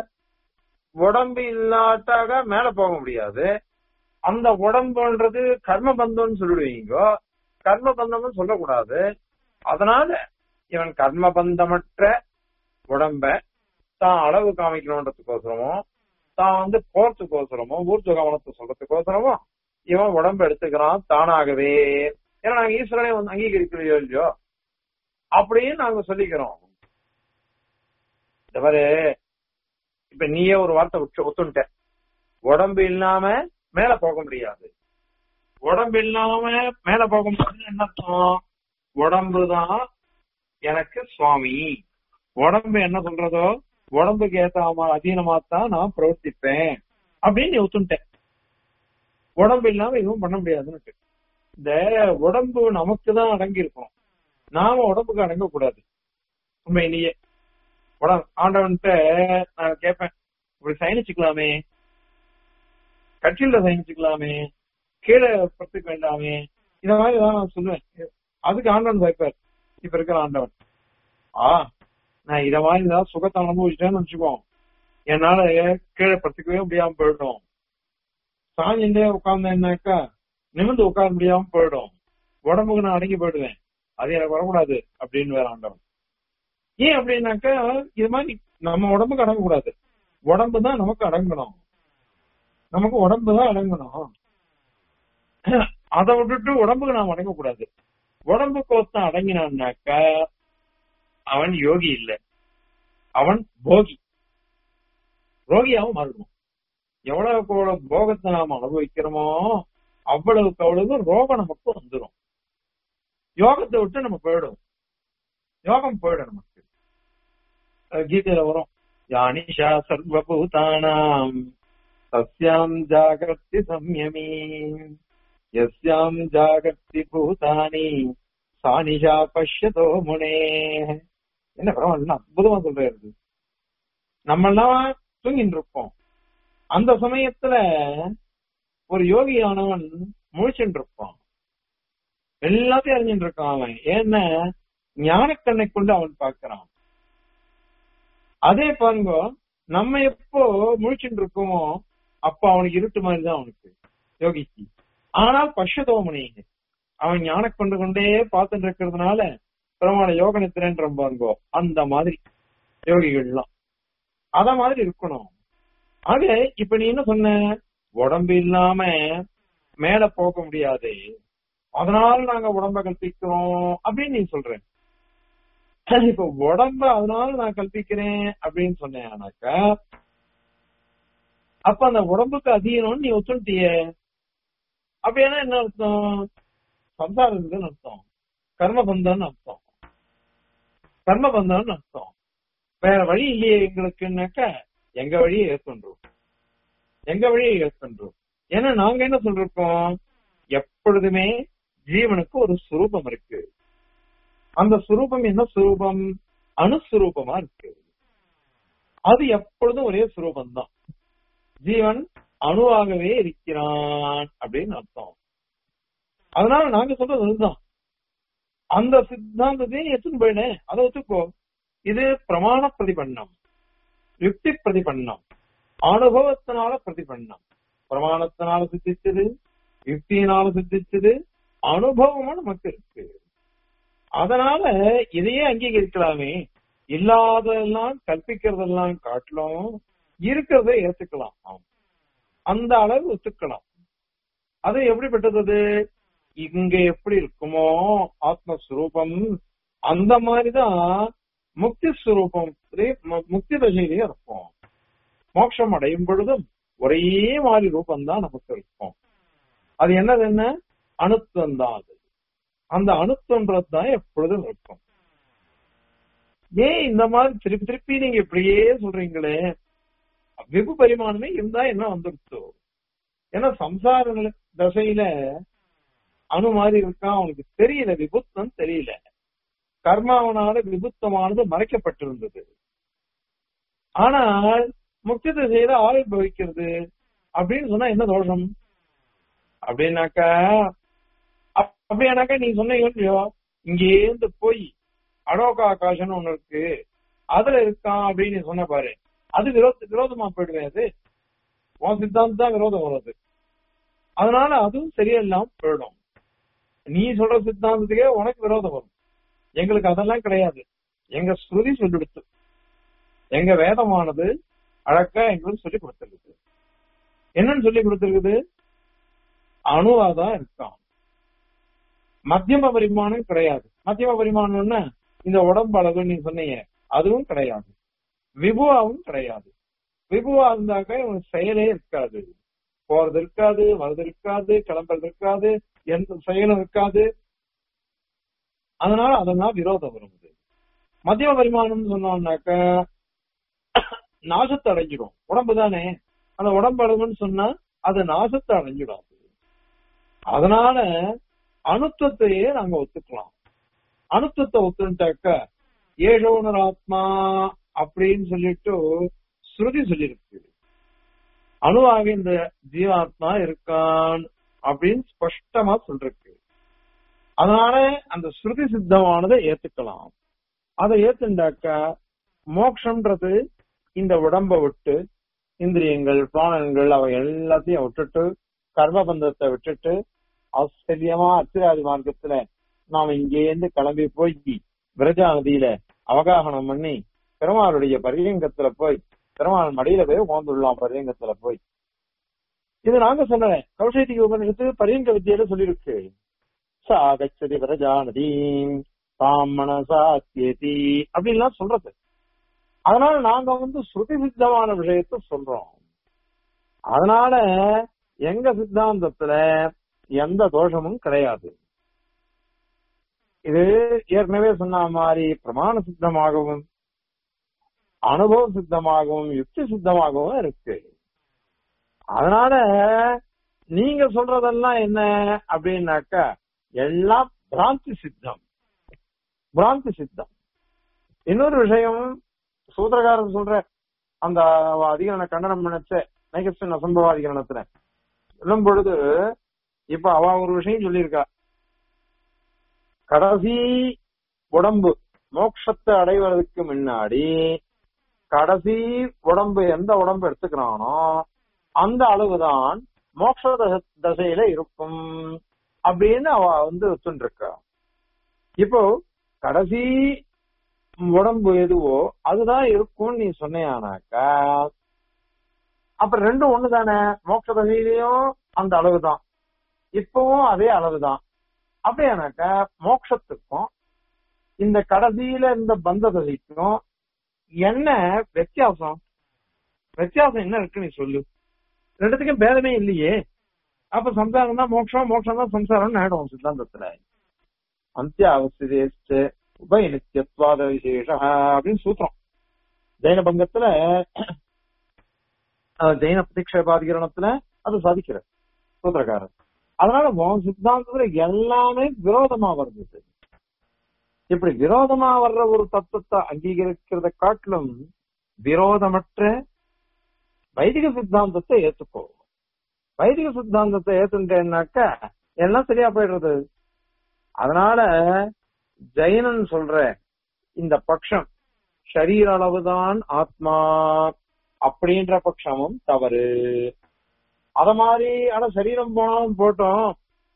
உடம்பு இல்லாட்டாக மேல போக முடியாது அந்த உடம்புன்றது கர்ம பந்தம்னு சொல்லிடுவீங்க கர்ம பந்தம்னு சொல்லக்கூடாது அதனால இவன் கர்ம பந்தமற்ற உடம்ப தான் அளவு காமிக்கணுன்றதுக்கோசரமோ தான் வந்து போறதுக்கோசரமோ ஊர்ஜ கவனத்தை சொல்றதுக்கோசரமோ இவன் உடம்பு எடுத்துக்கிறான் தானாகவே ஏன்னா நாங்க ஈஸ்வரனை வந்து அங்கீகரிக்கலையோ இல்லையோ அப்படின்னு நாங்க சொல்லிக்கிறோம் இந்த மாதிரி இப்ப நீயே ஒரு வார்த்தை ஒத்து- ஒத்துன்ட்ட உடம்பு இல்லாம மேல போக முடியாது உடம்பு இல்லாம மேல போக முடியாது என்ன அர்த்தம் உடம்புதான் எனக்கு சுவாமி உடம்பு என்ன சொல்றதோ உடம்புக்கு ஏத்த அதீனமா தான் நான் பிரவர்த்திப்பேன் அப்படின்னு நீ ஒத்துன்ட்டேன் உடம்பு இல்லாம எதுவும் பண்ண முடியாதுன்னு இந்த உடம்பு நமக்கு தான் அடங்கி இருக்கும் நாம உடம்புக்கு அடங்க கூடாது உண்மையிலேயே உடம்பு ஆண்டவன்கிட்ட நான் கேட்பேன் இப்படி சயனிச்சுக்கலாமே கட்சியில சயனிச்சுக்கலாமே கீழே படுத்துக்க வேண்டாமே இந்த மாதிரி தான் நான் சொல்லுவேன் அதுக்கு ஆண்டவன் வைப்பார் இப்ப இருக்கிற ஆண்டவன் ஆ நான் இத மாதிரி தான் சுகத்தை அனுபவிச்சிட்டேன்னு வச்சுக்கோ என்னால கீழே படுத்துக்கவே முடியாம போயிடும் சாஞ்சிண்டே உட்கார்ந்தேன்னாக்கா நிமிர்ந்து உட்கார முடியாம போயிடும் உடம்புக்கு நான் அடங்கி போயிடுவேன் அது எனக்கு வரக்கூடாது அப்படின்னு வேற ஆண்டவன் ஏன் அப்படின்னாக்கா இது மாதிரி நம்ம உடம்புக்கு அடங்கக்கூடாது உடம்பு தான் நமக்கு அடங்கணும் நமக்கு உடம்பு தான் அடங்கணும் அதை விட்டுட்டு உடம்புக்கு நாம் அடங்கக்கூடாது உடம்புக்கு ஒருத்தன் அடங்கினான்னாக்கா அவன் யோகி இல்ல அவன் போகி ரோகியாவும் மாறணும் எவ்வளவுக்கு எவ்வளவு போகத்தை நாம் அனுபவிக்கிறோமோ அவ்வளவுக்கு அவ்வளவு ரோகம் நமக்கு வந்துடும் யோகத்தை விட்டு நம்ம போயிடும் யோகம் போயிடும் நமக்கு அஹ் கீதையில வரும் யானிஷா சர்வபூதானாம் சஸ்யாம் ஜாகிரதி சம்யமி யஸ்யாம் ஜாகிரதி பூதானி சானிஷா பஷ்யதோ முனே என்ன பரவாயில்ல அற்புதமா சொல்றாரு நம்ம எல்லாம் தூங்கிட்டு இருப்போம் அந்த சமயத்துல ஒரு யோகியானவன் முழிச்சுட்டு இருப்பான் எல்லாத்தையும் அறிஞ்சுட்டு இருக்கான் அவன் ஏன்னா ஞானக்கண்ணை கொண்டு அவன் பார்க்கிறான் அதே பாருங்க நம்ம எப்போ முழிச்சுட்டு இருக்கோமோ அப்ப அவனுக்கு இருட்டு மாதிரி தான் அவனுக்கு யோகிக்கு ஆனால் பஷதோமணி அவன் ஞான கொண்டு கொண்டே பார்த்துட்டு இருக்கிறதுனால பெருமான யோக நித்திரன் ரொம்ப அந்த மாதிரி யோகிகள்லாம் அத மாதிரி இருக்கணும் ஆக இப்ப நீ என்ன சொன்ன உடம்பு இல்லாம மேல போக முடியாது அதனால நாங்க உடம்ப கல்பிக்கிறோம் அப்படின்னு நீ சொல்ற இப்ப உடம்ப அதனால நான் கல்பிக்கிறேன் அப்படின்னு சொன்னேனாக்கா அப்ப அந்த உடம்புக்கு அதீனம்னு நீ ஒத்துட்டிய அப்படின்னா என்ன அர்த்தம் சம்சாரம் இருக்குன்னு அர்த்தம் கர்மபந்தம்னு அர்த்தம் கர்மபந்தம்னு அர்த்தம் வேற வழி இல்லையே எங்களுக்குன்னாக்கா எங்க வழியை ஏற்கொண்டோம் எங்க வழியை ஏற்கொண்டோம் ஏன்னா நாங்க என்ன சொல்றோம் எப்பொழுதுமே ஜீவனுக்கு ஒரு சுரூபம் இருக்கு அந்த சுரூபம் என்ன சுரூபம் அணுசுரூபமா இருக்கு அது எப்பொழுதும் ஒரே சுரூபம் தான் ஜீவன் அணுவாகவே இருக்கிறான் அப்படின்னு அர்த்தம் அதனால நாங்க சொல்றது அதுதான் அந்த சித்தாந்தத்தையும் எத்தனை போயினேன் அதை ஒத்துக்கோ இது பிரமாண பிரதிபண்ணம் யுக்தி பிரதிபண்ணம் அனுபவத்தினால பிரதிபண்ணம் பிரமாணத்தினால சித்திச்சது யுக்தியினால சித்திச்சது அனுபவமும் நமக்கு இருக்கு அதனால இதையே அங்கீகரிக்கலாமே இல்லாததெல்லாம் கற்பிக்கிறதெல்லாம் காட்டிலும் இருக்கிறத ஏத்துக்கலாம் அந்த அளவு ஒத்துக்கலாம் அது எப்படிப்பட்டது இங்க எப்படி இருக்குமோ ஆத்மஸ்வரூபம் அந்த மாதிரிதான் முக்தி ஸ்வரூபம் முக்தி தசையிலேயே இருக்கும் மோட்சம் அடையும் பொழுதும் ஒரே மாதிரி ரூபம் தான் நமக்கு இருக்கும் அது என்னது என்ன அணுத்துவம் தான் அது அந்த அணுத்துவன்றது தான் எப்பொழுதும் இருக்கும் ஏன் இந்த மாதிரி திருப்பி திருப்பி நீங்க இப்படியே சொல்றீங்களே வெகு பரிமாணமே இருந்தா என்ன வந்துடுச்சோ ஏன்னா சம்சார தசையில அணு மாதிரி இருக்கான் அவனுக்கு தெரியல விபுத்தம் தெரியல கர்மாவனால விபுத்தமானது மறைக்கப்பட்டிருந்தது ஆனால் முக்தி திசையில ஆவிர்வகிக்கிறது அப்படின்னு சொன்னா என்ன தோஷம் அப்படின்னாக்கா அப்படியானாக்கா நீ சொன்னீங்க இல்லையோ இங்கேருந்து போய் அடோக ஆகாஷம்னு ஒண்ணு இருக்கு அதுல இருக்கான் அப்படின்னு சொன்ன பாரு அது விரோத விரோதமா போயிடுவேன் அது உன் சித்தாந்தம் தான் விரோதம் வருது அதனால அதுவும் சரியில்லாம போயிடும் நீ சொல்ற சித்தாந்தத்துக்கே உனக்கு விரோதம் வரும் எங்களுக்கு அதெல்லாம் கிடையாது எங்க ஸ்ருதி சொல்லிடுத்து எங்க வேதமானது அழக்கா எங்களுக்கு சொல்லி கொடுத்திருக்கு என்னன்னு சொல்லி கொடுத்திருக்குது அணுவாதான் இருக்கான் மத்தியம பரிமாணம் கிடையாது மத்தியம பரிமாணம்னா இந்த உடம்பு அளவு நீ சொன்னீங்க அதுவும் கிடையாது விபுவாவும் கிடையாது விபுவா இருந்தாக்க இவனுக்கு செயலே இருக்காது போறது இருக்காது வரது இருக்காது கிளம்புறது இருக்காது எந்த செயலும் இருக்காது அதனால அதெல்லாம் விரோதம் வருது மத்தியம பரிமாணம் சொன்னோம்னாக்க நாசத்தை அடைஞ்சிடும் உடம்பு தானே அந்த உடம்பு அளவுன்னு சொன்னா அது நாசத்தை அடைஞ்சிடும் அதனால அணுத்தத்தையே நாங்க ஒத்துக்கலாம் அணுத்தத்தை ஒத்துட்டாக்க ஏழோனர் ஆத்மா அப்படின்னு சொல்லிட்டு ஸ்ருதி சொல்லியிருக்கு அணுவாக இந்த ஜீவாத்மா இருக்கான் அப்படின்னு ஸ்பஷ்டமா சொல்லிருக்கு அதனால அந்த ஸ்ருதி சித்தமானதை ஏத்துக்கலாம் அதை ஏத்துண்டாக்கா மோக்ஷன்றது இந்த உடம்ப விட்டு இந்திரியங்கள் பிராணங்கள் அவை எல்லாத்தையும் விட்டுட்டு கர்மபந்தத்தை விட்டுட்டு ஆச்சரியமா அத்திராதி மார்க்கத்துல நாம இங்கேருந்து கிளம்பி போய் விரஜா நதியில அவகாகனம் பண்ணி பெருமாளுடைய பரியங்கத்துல போய் பெருமாள் மடியில போய் உட்காந்துடலாம் பரியங்கத்துல போய் இது நாங்க சொல்றேன் கௌஷேதிக உபநிஷத்து பரியங்க வித்தியில சொல்லியிருக்கு சாகச்சதி விரஜா நதி சாமனசாத்தியதி அப்படின்லாம் சொல்றது அதனால நாங்க வந்து ஸ்ருதி சித்தமான விஷயத்த சொல்றோம் அதனால எங்க சித்தாந்தத்துல எந்த தோஷமும் கிடையாது இது ஏற்கனவே சொன்ன மாதிரி பிரமாண சித்தமாகவும் அனுபவ சித்தமாகவும் யுக்தி சித்தமாகவும் இருக்கு அதனால நீங்க சொல்றதெல்லாம் என்ன அப்படின்னாக்கா எல்லாம் பிராந்தி சித்தம் பிராந்தி சித்தம் இன்னொரு விஷயம் சூத்திரகாரன் சொல்ற அந்த அதிகரண கண்டனம் பண்ணச்ச நைகஸ்டன் அசம்பவ அதிகரணத்துல சொல்லும் பொழுது இப்ப அவ ஒரு விஷயம் சொல்லியிருக்கா கடைசி உடம்பு மோட்சத்தை அடைவதற்கு முன்னாடி கடைசி உடம்பு எந்த உடம்பு எடுத்துக்கிறானோ அந்த அளவுதான் மோட்ச தசையில இருக்கும் அப்படின்னு அவ வந்து ஒத்துருக்கா இப்போ கடைசி உடம்பு எதுவோ அதுதான் இருக்கும்னு நீ சொன்னியானாக்கா அப்ப ரெண்டும் ஒண்ணுதானே மோட்ச தசையிலையும் அந்த அளவுதான் இப்பவும் அதே அளவுதான் அப்படியானாக்கா மோட்சத்துக்கும் இந்த கடைசியில இந்த பந்த தசைக்கும் என்ன வித்தியாசம் வித்தியாசம் என்ன இருக்கு நீ சொல்லு ரெண்டுத்துக்கும் பேதமே இல்லையே அப்ப சம்சாரம் தான் மோட்சம் மோட்சம் தான் சம்சாரம்னு ஆயிடும் சித்தாந்தத்துல அந்திய அவசியத்து உபய நித்தியத்வாத விசேஷ அப்படின்னு சூத்திரம் ஜெயின பங்கத்துல அஹ், ஜெயின பிரதிக்ஷேபாதிகரணத்துல அது சாதிக்கிற சூத்திரக்காரர் அதனால உன் சித்தாந்தத்துல எல்லாமே விரோதமா வருது இப்படி விரோதமா வர்ற ஒரு தத்துவத்தை அங்கீகரிக்கிறத காட்டிலும் விரோதமற்ற வைதிக சித்தாந்தத்தை ஏத்துக்கோ வைதிக சித்தாந்தத்தை ஏத்துட்டேன்னாக்கா எல்லாம் சரியா போயிடுறது அதனால ஜெயனன் சொல்ற இந்த பட்சம் ஷரீர அளவுதான் ஆத்மா அப்படின்ற பட்சமும் தவறு அத மாதிரி ஆனா சரீரம் போனாலும் போட்டோம்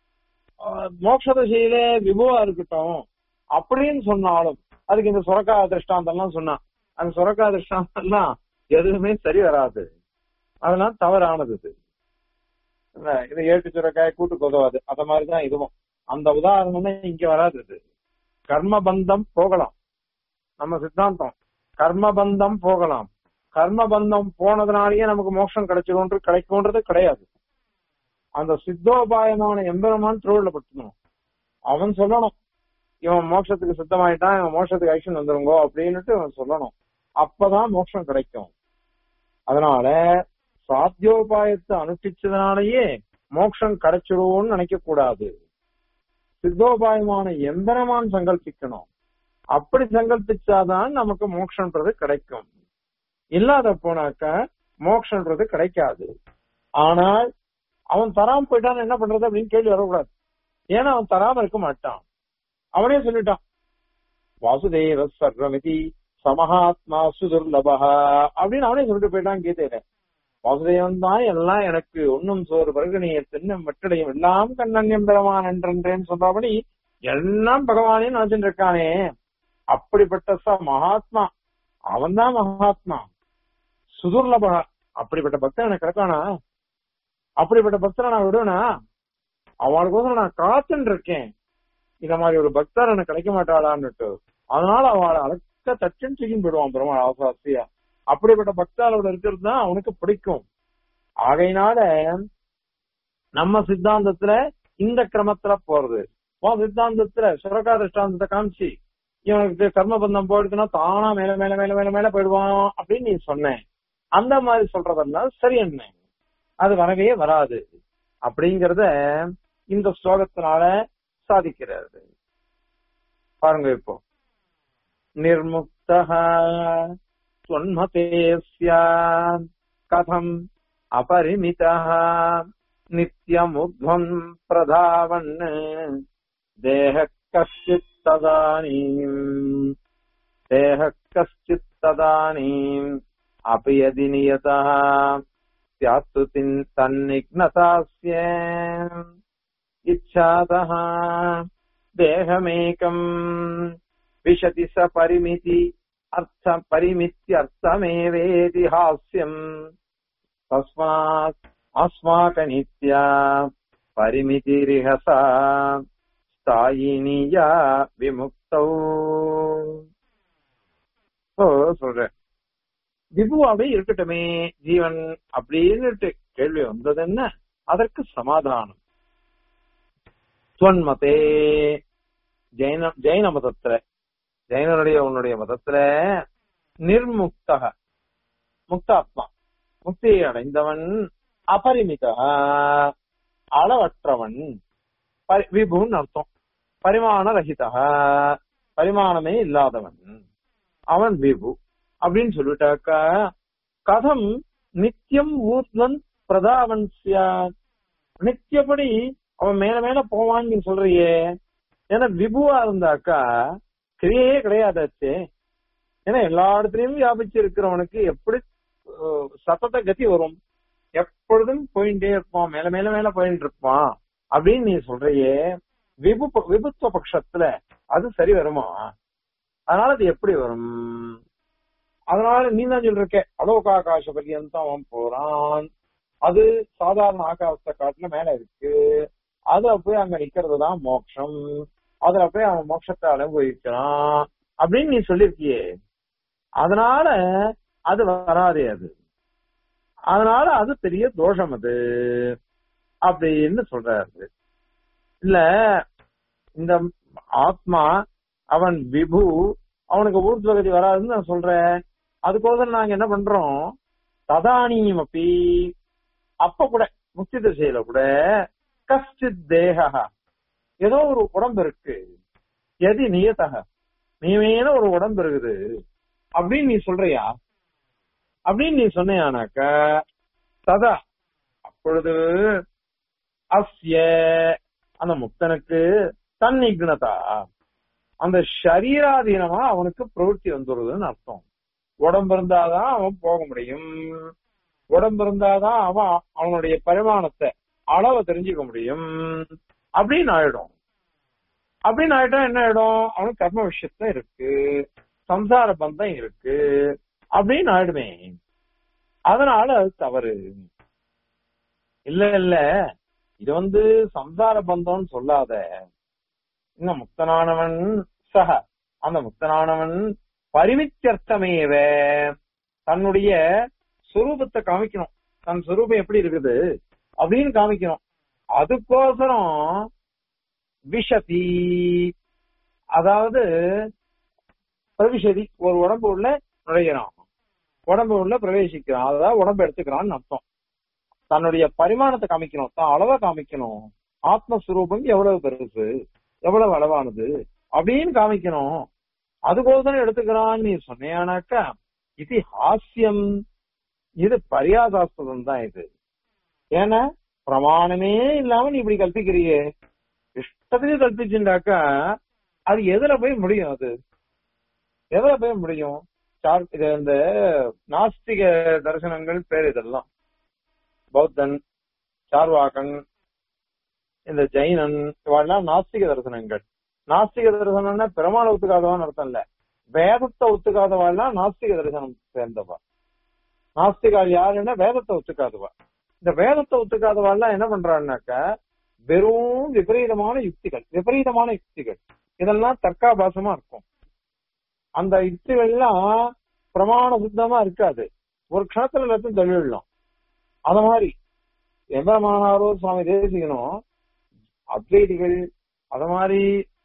ஆஹ் மோட்ச திசையில விபுவா இருக்கட்டும் அப்படின்னு சொன்னாலும் அதுக்கு இந்த சுரக்கா திருஷ்டாந்தம் எல்லாம் சொன்னான் அந்த சுரக்கா திருஷ்டாந்தம் எல்லாம் எதுவுமே சரி வராது அதெல்லாம் தவறானது இது என்ன, இது ஏட்டு சுரக்காய் கூட்டு உதவாது அத மாதிரிதான் இதுவும் அந்த உதாரணம் தான் இங்க வராது இது கர்மபந்தம் போகலாம் நம்ம சித்தாந்தம் கர்மபந்தம் போகலாம் கர்மபந்தம் போனதுனாலேயே நமக்கு மோட்சம் கிடைச்சிடும் கிடைக்கும்ன்றது கிடையாது அந்த சித்தோபாயமான எம்பெருமான் திருவிழா பட்டணும் அவன் சொல்லணும் இவன் மோட்சத்துக்கு சித்தமாயிட்டான் இவன் மோட்சத்துக்கு ஐஷன் வந்துருங்கோ அப்படின்னுட்டு அவன் சொல்லணும் அப்பதான் மோட்சம் கிடைக்கும் அதனால சாத்தியோபாயத்தை அனுஷ்டிச்சதுனாலயே மோட்சம் கிடைச்சிடுவோம்னு நினைக்க கூடாது சித்தோபாயமான எம்பெருமான் சங்கல்பிக்கணும் அப்படி சங்கல்பிச்சாதான் நமக்கு மோட்சம்ன்றது கிடைக்கும் இல்லாத போனாக்க மோட்சம்ன்றது கிடைக்காது ஆனால் அவன் தராம போயிட்டான் என்ன பண்றது அப்படின்னு கேள்வி வரக்கூடாது ஏன்னா அவன் தராம இருக்க மாட்டான் அவனே சொல்லிட்டான் வாசுதேவ சர்வமிதி சமஹாத்மா சுதுர்லபா அப்படின்னு அவனே சொல்லிட்டு போயிட்டான் கீதையில வாசுதேவன் தான் எல்லாம் எனக்கு ஒன்னும் சோறு பருகணிய தென்னம் வெட்டடையும் எல்லாம் கண்ணன்யம் பெறவான் என்றென்றேன்னு சொல்றபடி எல்லாம் பகவானே நினைச்சுட்டு இருக்கானே அப்படிப்பட்ட ச மகாத்மா அவன்தான் மகாத்மா சுதுர்லபா அப்படிப்பட்ட பக்தன் எனக்கு கிடைக்கானா அப்படிப்பட்ட பக்தரை நான் விடுவேனா அவளுக்கோசரம் நான் காத்துன்னு இருக்கேன் இந்த மாதிரி ஒரு பக்தர் எனக்கு கிடைக்க மாட்டாளான்னுட்டு அதனால அவளை அழக்க தச்சுன்னு தூக்கின்னு போயிடுவான் பெருமாள் ஆசாசியா அப்படிப்பட்ட பக்தாளோட இருக்கிறது தான் அவனுக்கு பிடிக்கும் ஆகையினால நம்ம சித்தாந்தத்துல இந்த கிரமத்துல போறது உன் சித்தாந்தத்துல சுரகா திருஷ்டாந்தத்தை காமிச்சு இவனுக்கு கர்மபந்தம் போயிடுச்சுன்னா தானா மேல மேல மேல மேல மேல போயிடுவான் அப்படின்னு நீ சொன்னேன் அந்த மாதிரி சொல்றதெல்லாம் சரி என்ன அது வரவே வராது அப்படிங்கறத இந்த ஸ்லோகத்தினால சாதிக்கிறாரு பாருங்க இப்போ நிர்முக்தः त्वन्मते स्यात् कथम् अपरिमितः नित्यमुग्ध्वम् प्रधावन् देहः कश्चित् तदानीम् देहः कश्चित् तदानीम् अपि यदि नियतः स्यात्तु तिन्- तन्निघ्नतास्य इच्छातः देहमेकम् विशति स परिमिति अर्थ परिमित्यर्थमेवेति हास्यम् तस्मात् अस्माकनित्या परिमितिरिह सा स्थायिनीया விமுக்தௌ ஓ சொல்றேன் விபுவாவே இருக்கட்டுமே ஜீவன் அப்படின்னுட்டு கேள்வி வந்தது என்ன அதற்கு சமாதானம் துவன்மதே ஜெயின ஜெயின மதத்துல ஜெயினருடைய உன்னுடைய மதத்துல நிர்முக்தக முக்தாத்மா முக்தியை அடைந்தவன் அபரிமித அளவற்றவன் பரி- விபுன்னு அர்த்தம் பரிமாண ரஹிதா பரிமாணமே இல்லாதவன் அவன் விபு அப்படின்னு சொல்லிட்டாக்கா கதம் நித்தியம் ஊர்வன் பிரதாவன் சியாத் நித்தியப்படி அவன் மேல மேல போவான்னு நீ சொல்றியே ஏன்னா விபுவா இருந்தாக்கா கிரியையே கிடையாதாச்சு ஏன்னா எல்லா இடத்துலயும் வியாபிச்சு இருக்கிறவனுக்கு எப்படி அஹ், சத்தத்த கதி வரும் எப்பொழுதும் போயிட்டே இருப்பான் மேல மேல மேல போயிட்டு இருப்பான் அப்படின்னு நீ சொல்றியே விபு விபுத்துவ பட்சத்துல அது சரி வருமா அதனால அது எப்படி வரும் அதனால நீ தான் சொல்லிருக்க அலோகாகாச பரியந்தம் அவன் போறான் அது சாதாரண ஆகாசத்தை காட்டுல மேல இருக்கு அதுல போய் அங்க நிக்கிறது தான் மோட்சம் அதுல போய் அவன் மோட்சத்தை அனுபவிக்கிறான் அப்படின்னு நீ சொல்லிருக்கியே அதனால அது வராதே அது அதனால அது பெரிய தோஷம் அது அப்படின்னு சொல்றாரு இல்ல இந்த ஆத்மா அவன் விபு அவனுக்கு ஊர்துவகதி வராதுன்னு நான் சொல்றேன் அதுக்கோசரம் நாங்க என்ன பண்றோம் ததானியும் அப்படி அப்ப கூட முக்தி திசையில கூட கஷ்டித் தேகா ஏதோ ஒரு உடம்பு இருக்கு எது நியத்தக நியமேன ஒரு உடம்பு இருக்குது அப்படின்னு நீ சொல்றியா அப்படின்னு நீ சொன்னியானாக்க ததா அப்பொழுது அஸ்ய அந்த முக்தனுக்கு தன் நிக்னதா அந்த சரீராதீனமா அவனுக்கு பிரவೃತ್ತಿ வந்துடுதுன்னு அர்த்தம் உடம்பு இருந்தாதான் அவன் போக முடியும் உடம்பு இருந்தாதான் அவன் அவனுடைய பரிமாணத்தை அளவை தெரிஞ்சுக்க முடியும் அப்படின்னு ஆயிடும் அப்படின்னு ஆயிட்டா என்ன ஆயிடும் அவனுக்கு கர்ம விஷயத்துல இருக்கு சம்சார பந்தம் இருக்கு அப்படின்னு ஆயிடுமே அதனால அது தவறு இல்ல இல்ல இது வந்து சம்சார பந்தம்னு சொல்லாத இன்னும் முக்தனானவன் சக அந்த முக்தனானவன் பரிமித்தியர்த்தமேவ தன்னுடைய சுரூபத்தை காமிக்கணும் தன் சுரூபம் எப்படி இருக்குது அப்படின்னு காமிக்கணும் அதுக்கோசரம் விஷதி அதாவது பிரவிஷதி ஒரு உடம்பு உள்ள நுழைகிறான் உடம்பு உள்ள பிரவேசிக்கிறான் அதாவது உடம்பு எடுத்துக்கிறான்னு அர்த்தம் தன்னுடைய பரிமாணத்தை காமிக்கணும் தான் அளவை காமிக்கணும் ஆத்மஸ்வரூபம் எவ்வளவு பெருசு எவ்வளவு அளவானது அப்படின்னு காமிக்கணும் அதுக்கோசரம் எடுத்துக்கிறான்னு நீ சொன்னியானாக்கா இது ஹாஸ்யம் இது பரியாதாஸ்பதம் தான் இது ஏன்னா பிரமாணமே இல்லாம நீ இப்படி கல்பிக்கிறியே இஷ்டத்துக்கு கல்பிச்சுட்டாக்கா அது எதுல போய் முடியும் அது எதுல போய் முடியும் சார் இது இந்த நாஸ்திக தரிசனங்கள் பேர் இதெல்லாம் பௌத்தன் சார்வாகன் இந்த ஜெயினன் இவெல்லாம் நாஸ்திக தரிசனங்கள் நாஸ்திக தரிசனம்னா பெருமாள் ஒத்துக்காதவான்னு அர்த்தம் இல்ல வேதத்தை ஒத்துக்காதவாள்லாம் நாஸ்திக தரிசனம் சேர்ந்தவா நாஸ்திகால் யாருன்னா வேதத்தை ஒத்துக்காதவா இந்த வேதத்தை ஒத்துக்காதவாள்லாம் என்ன பண்றான்னாக்கா வெறும் விபரீதமான யுக்திகள் விபரீதமான யுக்திகள் இதெல்லாம் தர்க்காபாசமா இருக்கும் அந்த யுக்திகள்லாம் பிரமாண சித்தமா இருக்காது ஒரு க்ஷணத்துல எல்லாத்தையும் தள்ளிடலாம் அத மாதிரி எம்பெருமானாரோ சுவாமி தேசிகனும் அத்வைதிகள் அத மாதிரி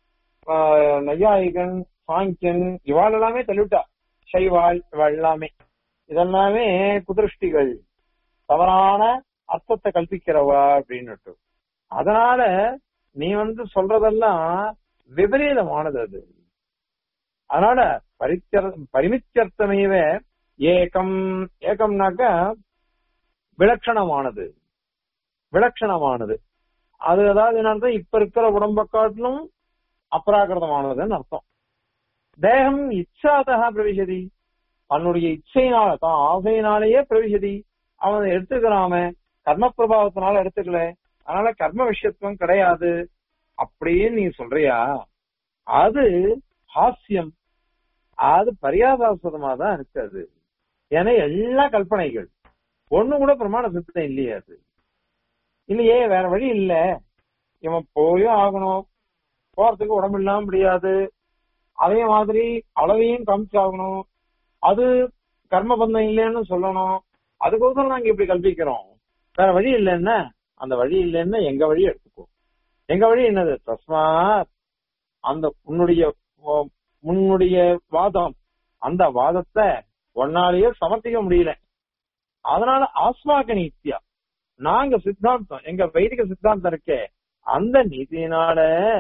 ஆஹ், நையாயிகன் சாங்கியன் இவாள் எல்லாமே தள்ளிவிட்டா சைவாள் இவாள் எல்லாமே இதெல்லாமே குதிருஷ்டிகள் தவறான அர்த்தத்தை கல்பிக்கிறவா அப்படின்னுட்டு அதனால நீ வந்து சொல்றதெல்லாம் விபரீதமானது அது அதனால பரிச்சர் பரிமிச்சர்த்தமையவே ஏகம் ஏகம்னாக்க விலட்சணமானது விலட்சணமானது அது அதாவது என்ன அர்த்தம் இப்ப இருக்கிற உடம்ப காட்டிலும் அபராகிருதமானதுன்னு அர்த்தம் தேகம் இச்சாதா பிரவிசதி தன்னுடைய இச்சையினால தான் ஆசையினாலேயே பிரவிசதி அவன் எடுத்துக்கிறாம கர்ம பிரபாவத்தினால எடுத்துக்கல அதனால கர்ம விஷயத்துவம் கிடையாது அப்படின்னு நீ சொல்றியா அது ஹாஸ்யம் அது பரியாதாஸ்பதமா தான் இருக்கு அது ஏன்னா எல்லா கல்பனைகள் ஒண்ணு கூட பிரமாண சித்தம் இல்லையே அது இல்லையே வேற வழி இல்ல இவன் போயும் ஆகணும் போறதுக்கு உடம்பு இல்லாம முடியாது அதே மாதிரி அளவையும் காமிச்சாகணும் அது கர்ம பந்தம் இல்லைன்னு சொல்லணும் அதுக்கோசரம் நாங்க இப்படி கல்பிக்கிறோம் வேற வழி இல்லைன்னா அந்த வழி இல்லைன்னா எங்க வழி எடுத்துக்கோ எங்க வழி என்னது தஸ்மாத் அந்த உன்னுடைய ஓ- உன்னுடைய வாதம் அந்த வாதத்தை ஒன்னாலேயே சமர்த்திக்க முடியல அதனால ஆஸ்மாக்க நீத்தியா நாங்க சித்தாந்தம் எங்க வைதிக சித்தாந்தம் இருக்கே அந்த நீதியினால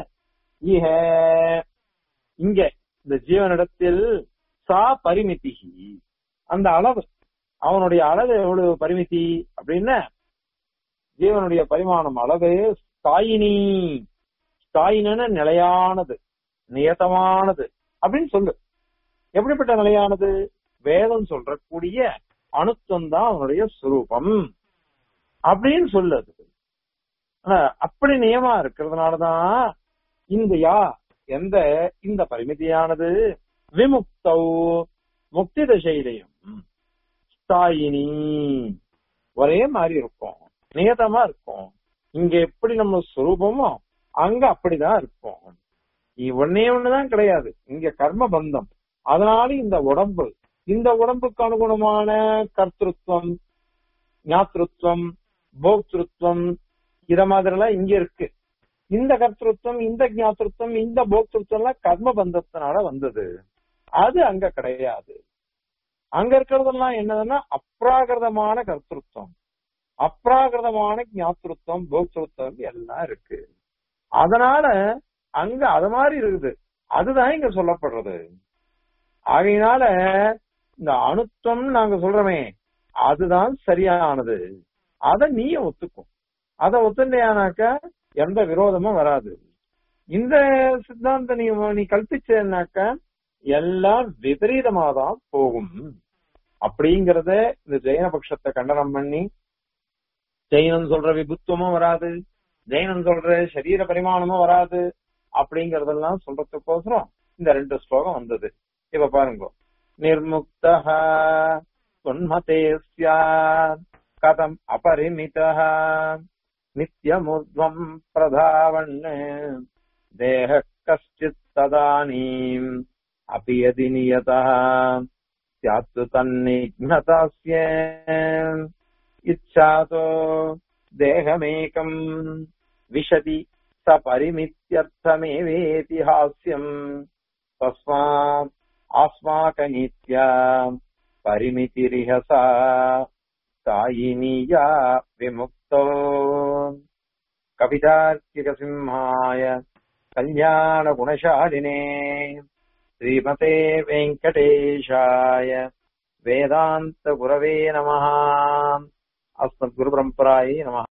இஹ இங்க இந்த ஜீவனிடத்தில் சா பரிமிதி அந்த அளவு அவனுடைய அளவு எவ்வளவு பரிமிதி அப்படின்னா ஜீவனுடைய பரிமாணம் அளவு ஸ்தாயினி ஸ்தாயின நிலையானது நியதமானது அப்படின்னு சொல்லு எப்படிப்பட்ட நிலையானது வேதம் சொல்றக்கூடிய அணுத்தம் தான் அவனுடைய சுரூபம் அப்படின்னு சொல்லுது ஆனா அப்படி நியமா இருக்கிறதுனாலதான் இந்த யா எந்த இந்த பரிமிதியானது விமுக்தௌ முக்தி தசையிலையும் ஸ்தாயினி ஒரே மாதிரி இருக்கும் நியதமா இருக்கும் இங்க எப்படி நம்ம சுரூபமோ அங்க அப்படிதான் இருக்கும் ஒன்னே ஒண்ணுதான் கிடையாது இங்க கர்ம பந்தம் அதனால இந்த உடம்பு இந்த உடம்புக்கு அனுகுணமான கர்த்திருவம் ஞாத்திருவம் போக்திருத்துவம் இத மாதிரி எல்லாம் இங்க இருக்கு இந்த கர்த்திருவம் இந்த ஞாத்திருவம் இந்த போக்திருத்தம் எல்லாம் கர்ம பந்தத்தினால வந்தது அது அங்க கிடையாது அங்க இருக்கிறதெல்லாம் என்னதுன்னா அப்ராகிருதமான கர்த்திருவம் அப்ராகிருதமான ஞாத்திருவம் போக்திருத்தம் எல்லாம் இருக்கு அதனால அங்க அது மாதிரி இருக்குது அதுதான் இங்க சொல்லப்படுறது ஆகையினால இந்த அணுத்தம் நாங்க சொல்றோமே அதுதான் சரியானது அத நீய ஒத்துக்கும் அத ஒத்துண்டையானாக்க எந்த விரோதமும் வராது இந்த சித்தாந்த நீ நீ கல்பிச்சேன்னாக்க எல்லாம் விபரீதமா தான் போகும் அப்படிங்கறத இந்த ஜெயின பட்சத்தை கண்டனம் பண்ணி ஜெயினன் சொல்ற விபுத்துவமும் வராது ஜெயினன் சொல்ற சரீர பரிமாணமும் வராது அப்படிங்கறதெல்லாம் சொல்றதுக்கோசரம் இந்த ரெண்டு ஸ்லோகம் வந்தது இப்ப பாருங்க நிர்முக்த உன்மதே கதம் அபரிமித நித்யமுத்வம் பிரதாவன் தேக கஷ்டித் ததானீம் अपि यदि नियतः स्यात् तन्निघ्नतस्य इच्छातो देहमेकम् विशति स परिमित्यर्थमेवेति हास्यम् तस्मात् अस्माकनीत्या परिमितिरिह सा सायिनीया विमुक्तो कवितार्किकसिंहाय कल्याणगुणशालिने श्रीमते वेङ्कटेशाय वेदान्तगुरवे नमः अस्मद्गुरुपरम्परायै नमः